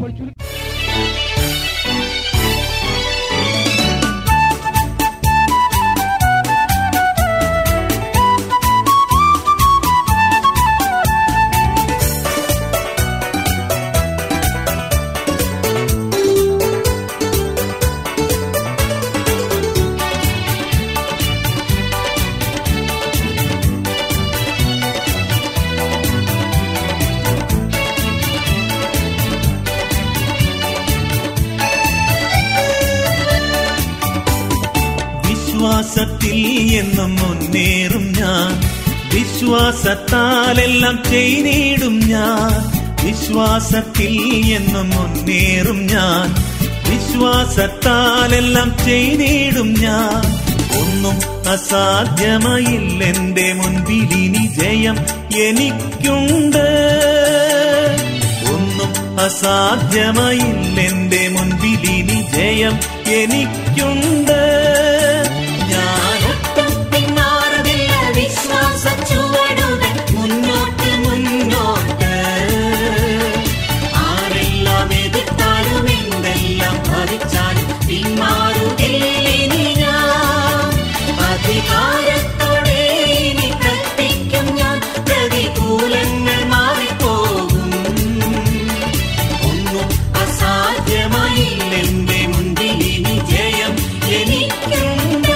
വിശ്വാസത്തിൽ എന്നും മുന്നേറും ഞാൻ വിശ്വാസത്താലെല്ലാം ചെയ്തിടും ഞാൻ വിശ്വാസത്തിൽ എന്നും മുന്നേറും ഞാൻ വിശ്വാസത്താലെല്ലാം ചെയ്തിടും ഞാൻ ഒന്നും അസാധ്യമായില്ലെന്റെ മുൻപിൽ ഇനി ജയം എനിക്കുണ്ട് ഒന്നും അസാധ്യമായില്ലെന്റെ മുൻപിൽ ഇനി ജയം എനിക്കുണ്ട് ഞാനൊട്ടും പിന്മാറുന്നില്ല വിശ്വാസ ചുവടുകൾ മുന്നോട്ട് മുന്നോട്ട് ആരെല്ലാം എതിർത്താലും എന്തെല്ലാം ഭരിച്ചാലും പിന്മാറുകയിനി ഞാൻ അധികാരത്തോടെ ഇനി കൽപ്പിക്കും ഞാൻ പ്രതികൂലങ്ങൾ മാറിപ്പോകും ഒന്നും അസാധ്യമായില്ലെന്റെ മുൻപിൽ ഇനി ജയം എനിക്കുണ്ട്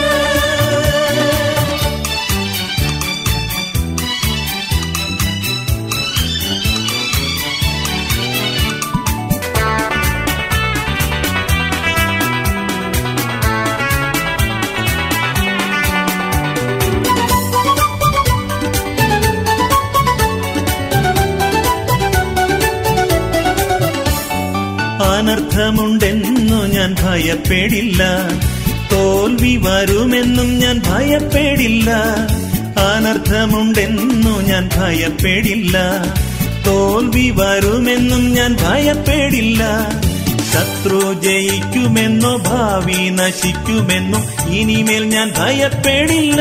അനർത്ഥമുണ്ടെന്നു ഞാൻ ഭയപ്പെടില്ല തോൽവി വരുമെന്നും ഞാൻ ഭയപ്പെടില്ല അനർത്ഥമുണ്ടെന്നു ഞാൻ ഭയപ്പെടില്ല തോൽവി വരുമെന്നും ഞാൻ ഭയപ്പെടില്ല ശത്രു ജയിക്കുമെന്നോ ഭാവി നശിക്കുമെന്നോ ഇനിമേൽ ഞാൻ ഭയപ്പെടില്ല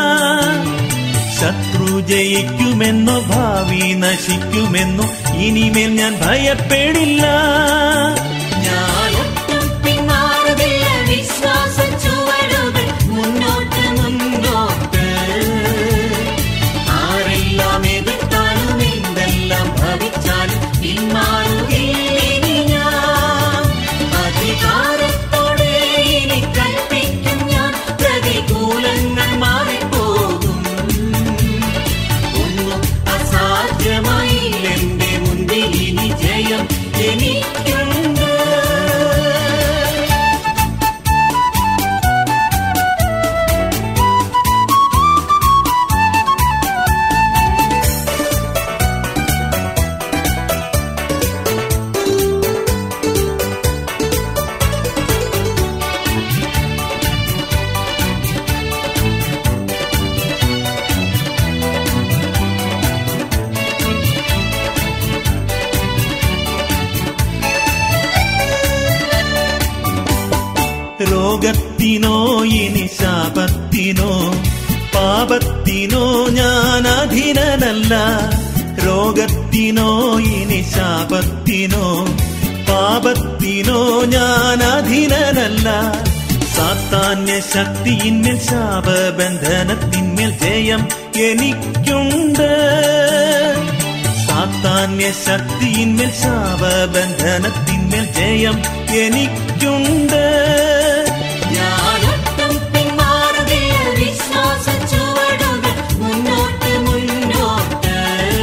ശത്രു ജയിക്കുമെന്നോ ഭാവി നശിക്കുമെന്നോ ഇനിമേൽ ഞാൻ ഭയപ്പെടില്ല ഞാനൊട്ടും പിന്മാറുന്നില്ല വിശ്വാസ ചുവടുകൾ മുന്നോട്ട് മുന്നോട്ട് ആരെല്ലാം എതിർത്താലും എന്തെല്ലാം ഭവിച്ചാലും പിന്മാറുകയിനി ഞാൻ അധികാരത്തോടെ ഇനി കൽപ്പിക്കും ഞാൻ പ്രതികൂലങ്ങൾ മാറിപ്പോകും ഒന്നും അസാധ്യമായില്ലെന്റെ മുൻപിൽ ഇനി ജയം എനിക്കുണ്ട് ഭയത്തിനോ പാപത്തിനോ ഞാൻ അധീനനല്ല രോഗത്തിനോ ഇനി ശാപത്തിനോ പാപത്തിനോ ഞാൻ അധീനനല്ല സാത്താന്യ ശക്തിയിന്മേൽ ശാപബന്ധനത്തിന്മേൽ ജയം എനിക്കുണ്ട് സാത്താന്യ ശക്തിയിന്മേൽ ശാപബന്ധനത്തിന്മേൽ ജയം എനിക്കുണ്ട് ഞാനൊട്ടും പിന്മാറുകയില്ല വിശ്വാസ ചുവടുകൾ മുന്നോട്ട് മുന്നോട്ട്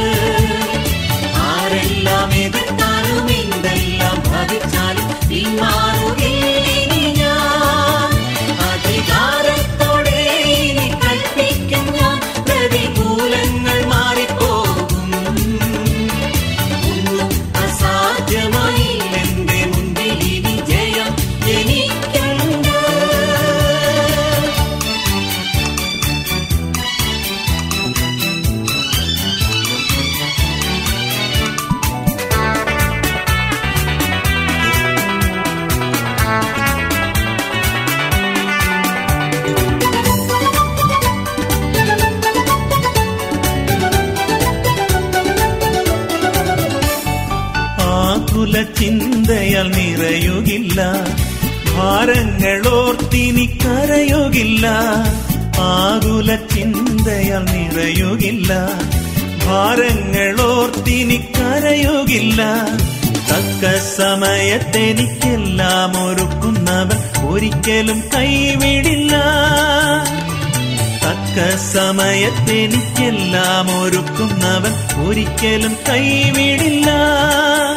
ആരെല്ലാം എതിർത്താലും എന്തെല്ലാം ഭവിച്ചാലും പിന്മാറുകയില്ല ഞാൻ അധികാരത്തോടെ ഇനി കൽപ്പിക്കും ഞാൻ പ്രതികൂലങ്ങൾ മാറിപ്പോകും ഒന്നും അസാധ്യമായി എന്റെ മുൻപിൽ ഇനി ജയം എനിക്കുണ്ട് ആകുല ചിന്തയാൽ നിറയുകില്ല ഭാരങ്ങളോർത്തിനി കരയുകില്ല ആകുല ചിന്തയാൽ നിറയുകില്ല ഭാരങ്ങളോർത്തിനി കരയുകില്ല തക്ക സമയത്തെനിക്കെല്ലാം ഒരുക്കുന്നവൻ ഒരിക്കലും കൈവിടില്ല തക്ക സമയത്തെനിക്കെല്ലാം ഒരുക്കുന്നവൻ ഒരിക്കലും കൈവിടില്ല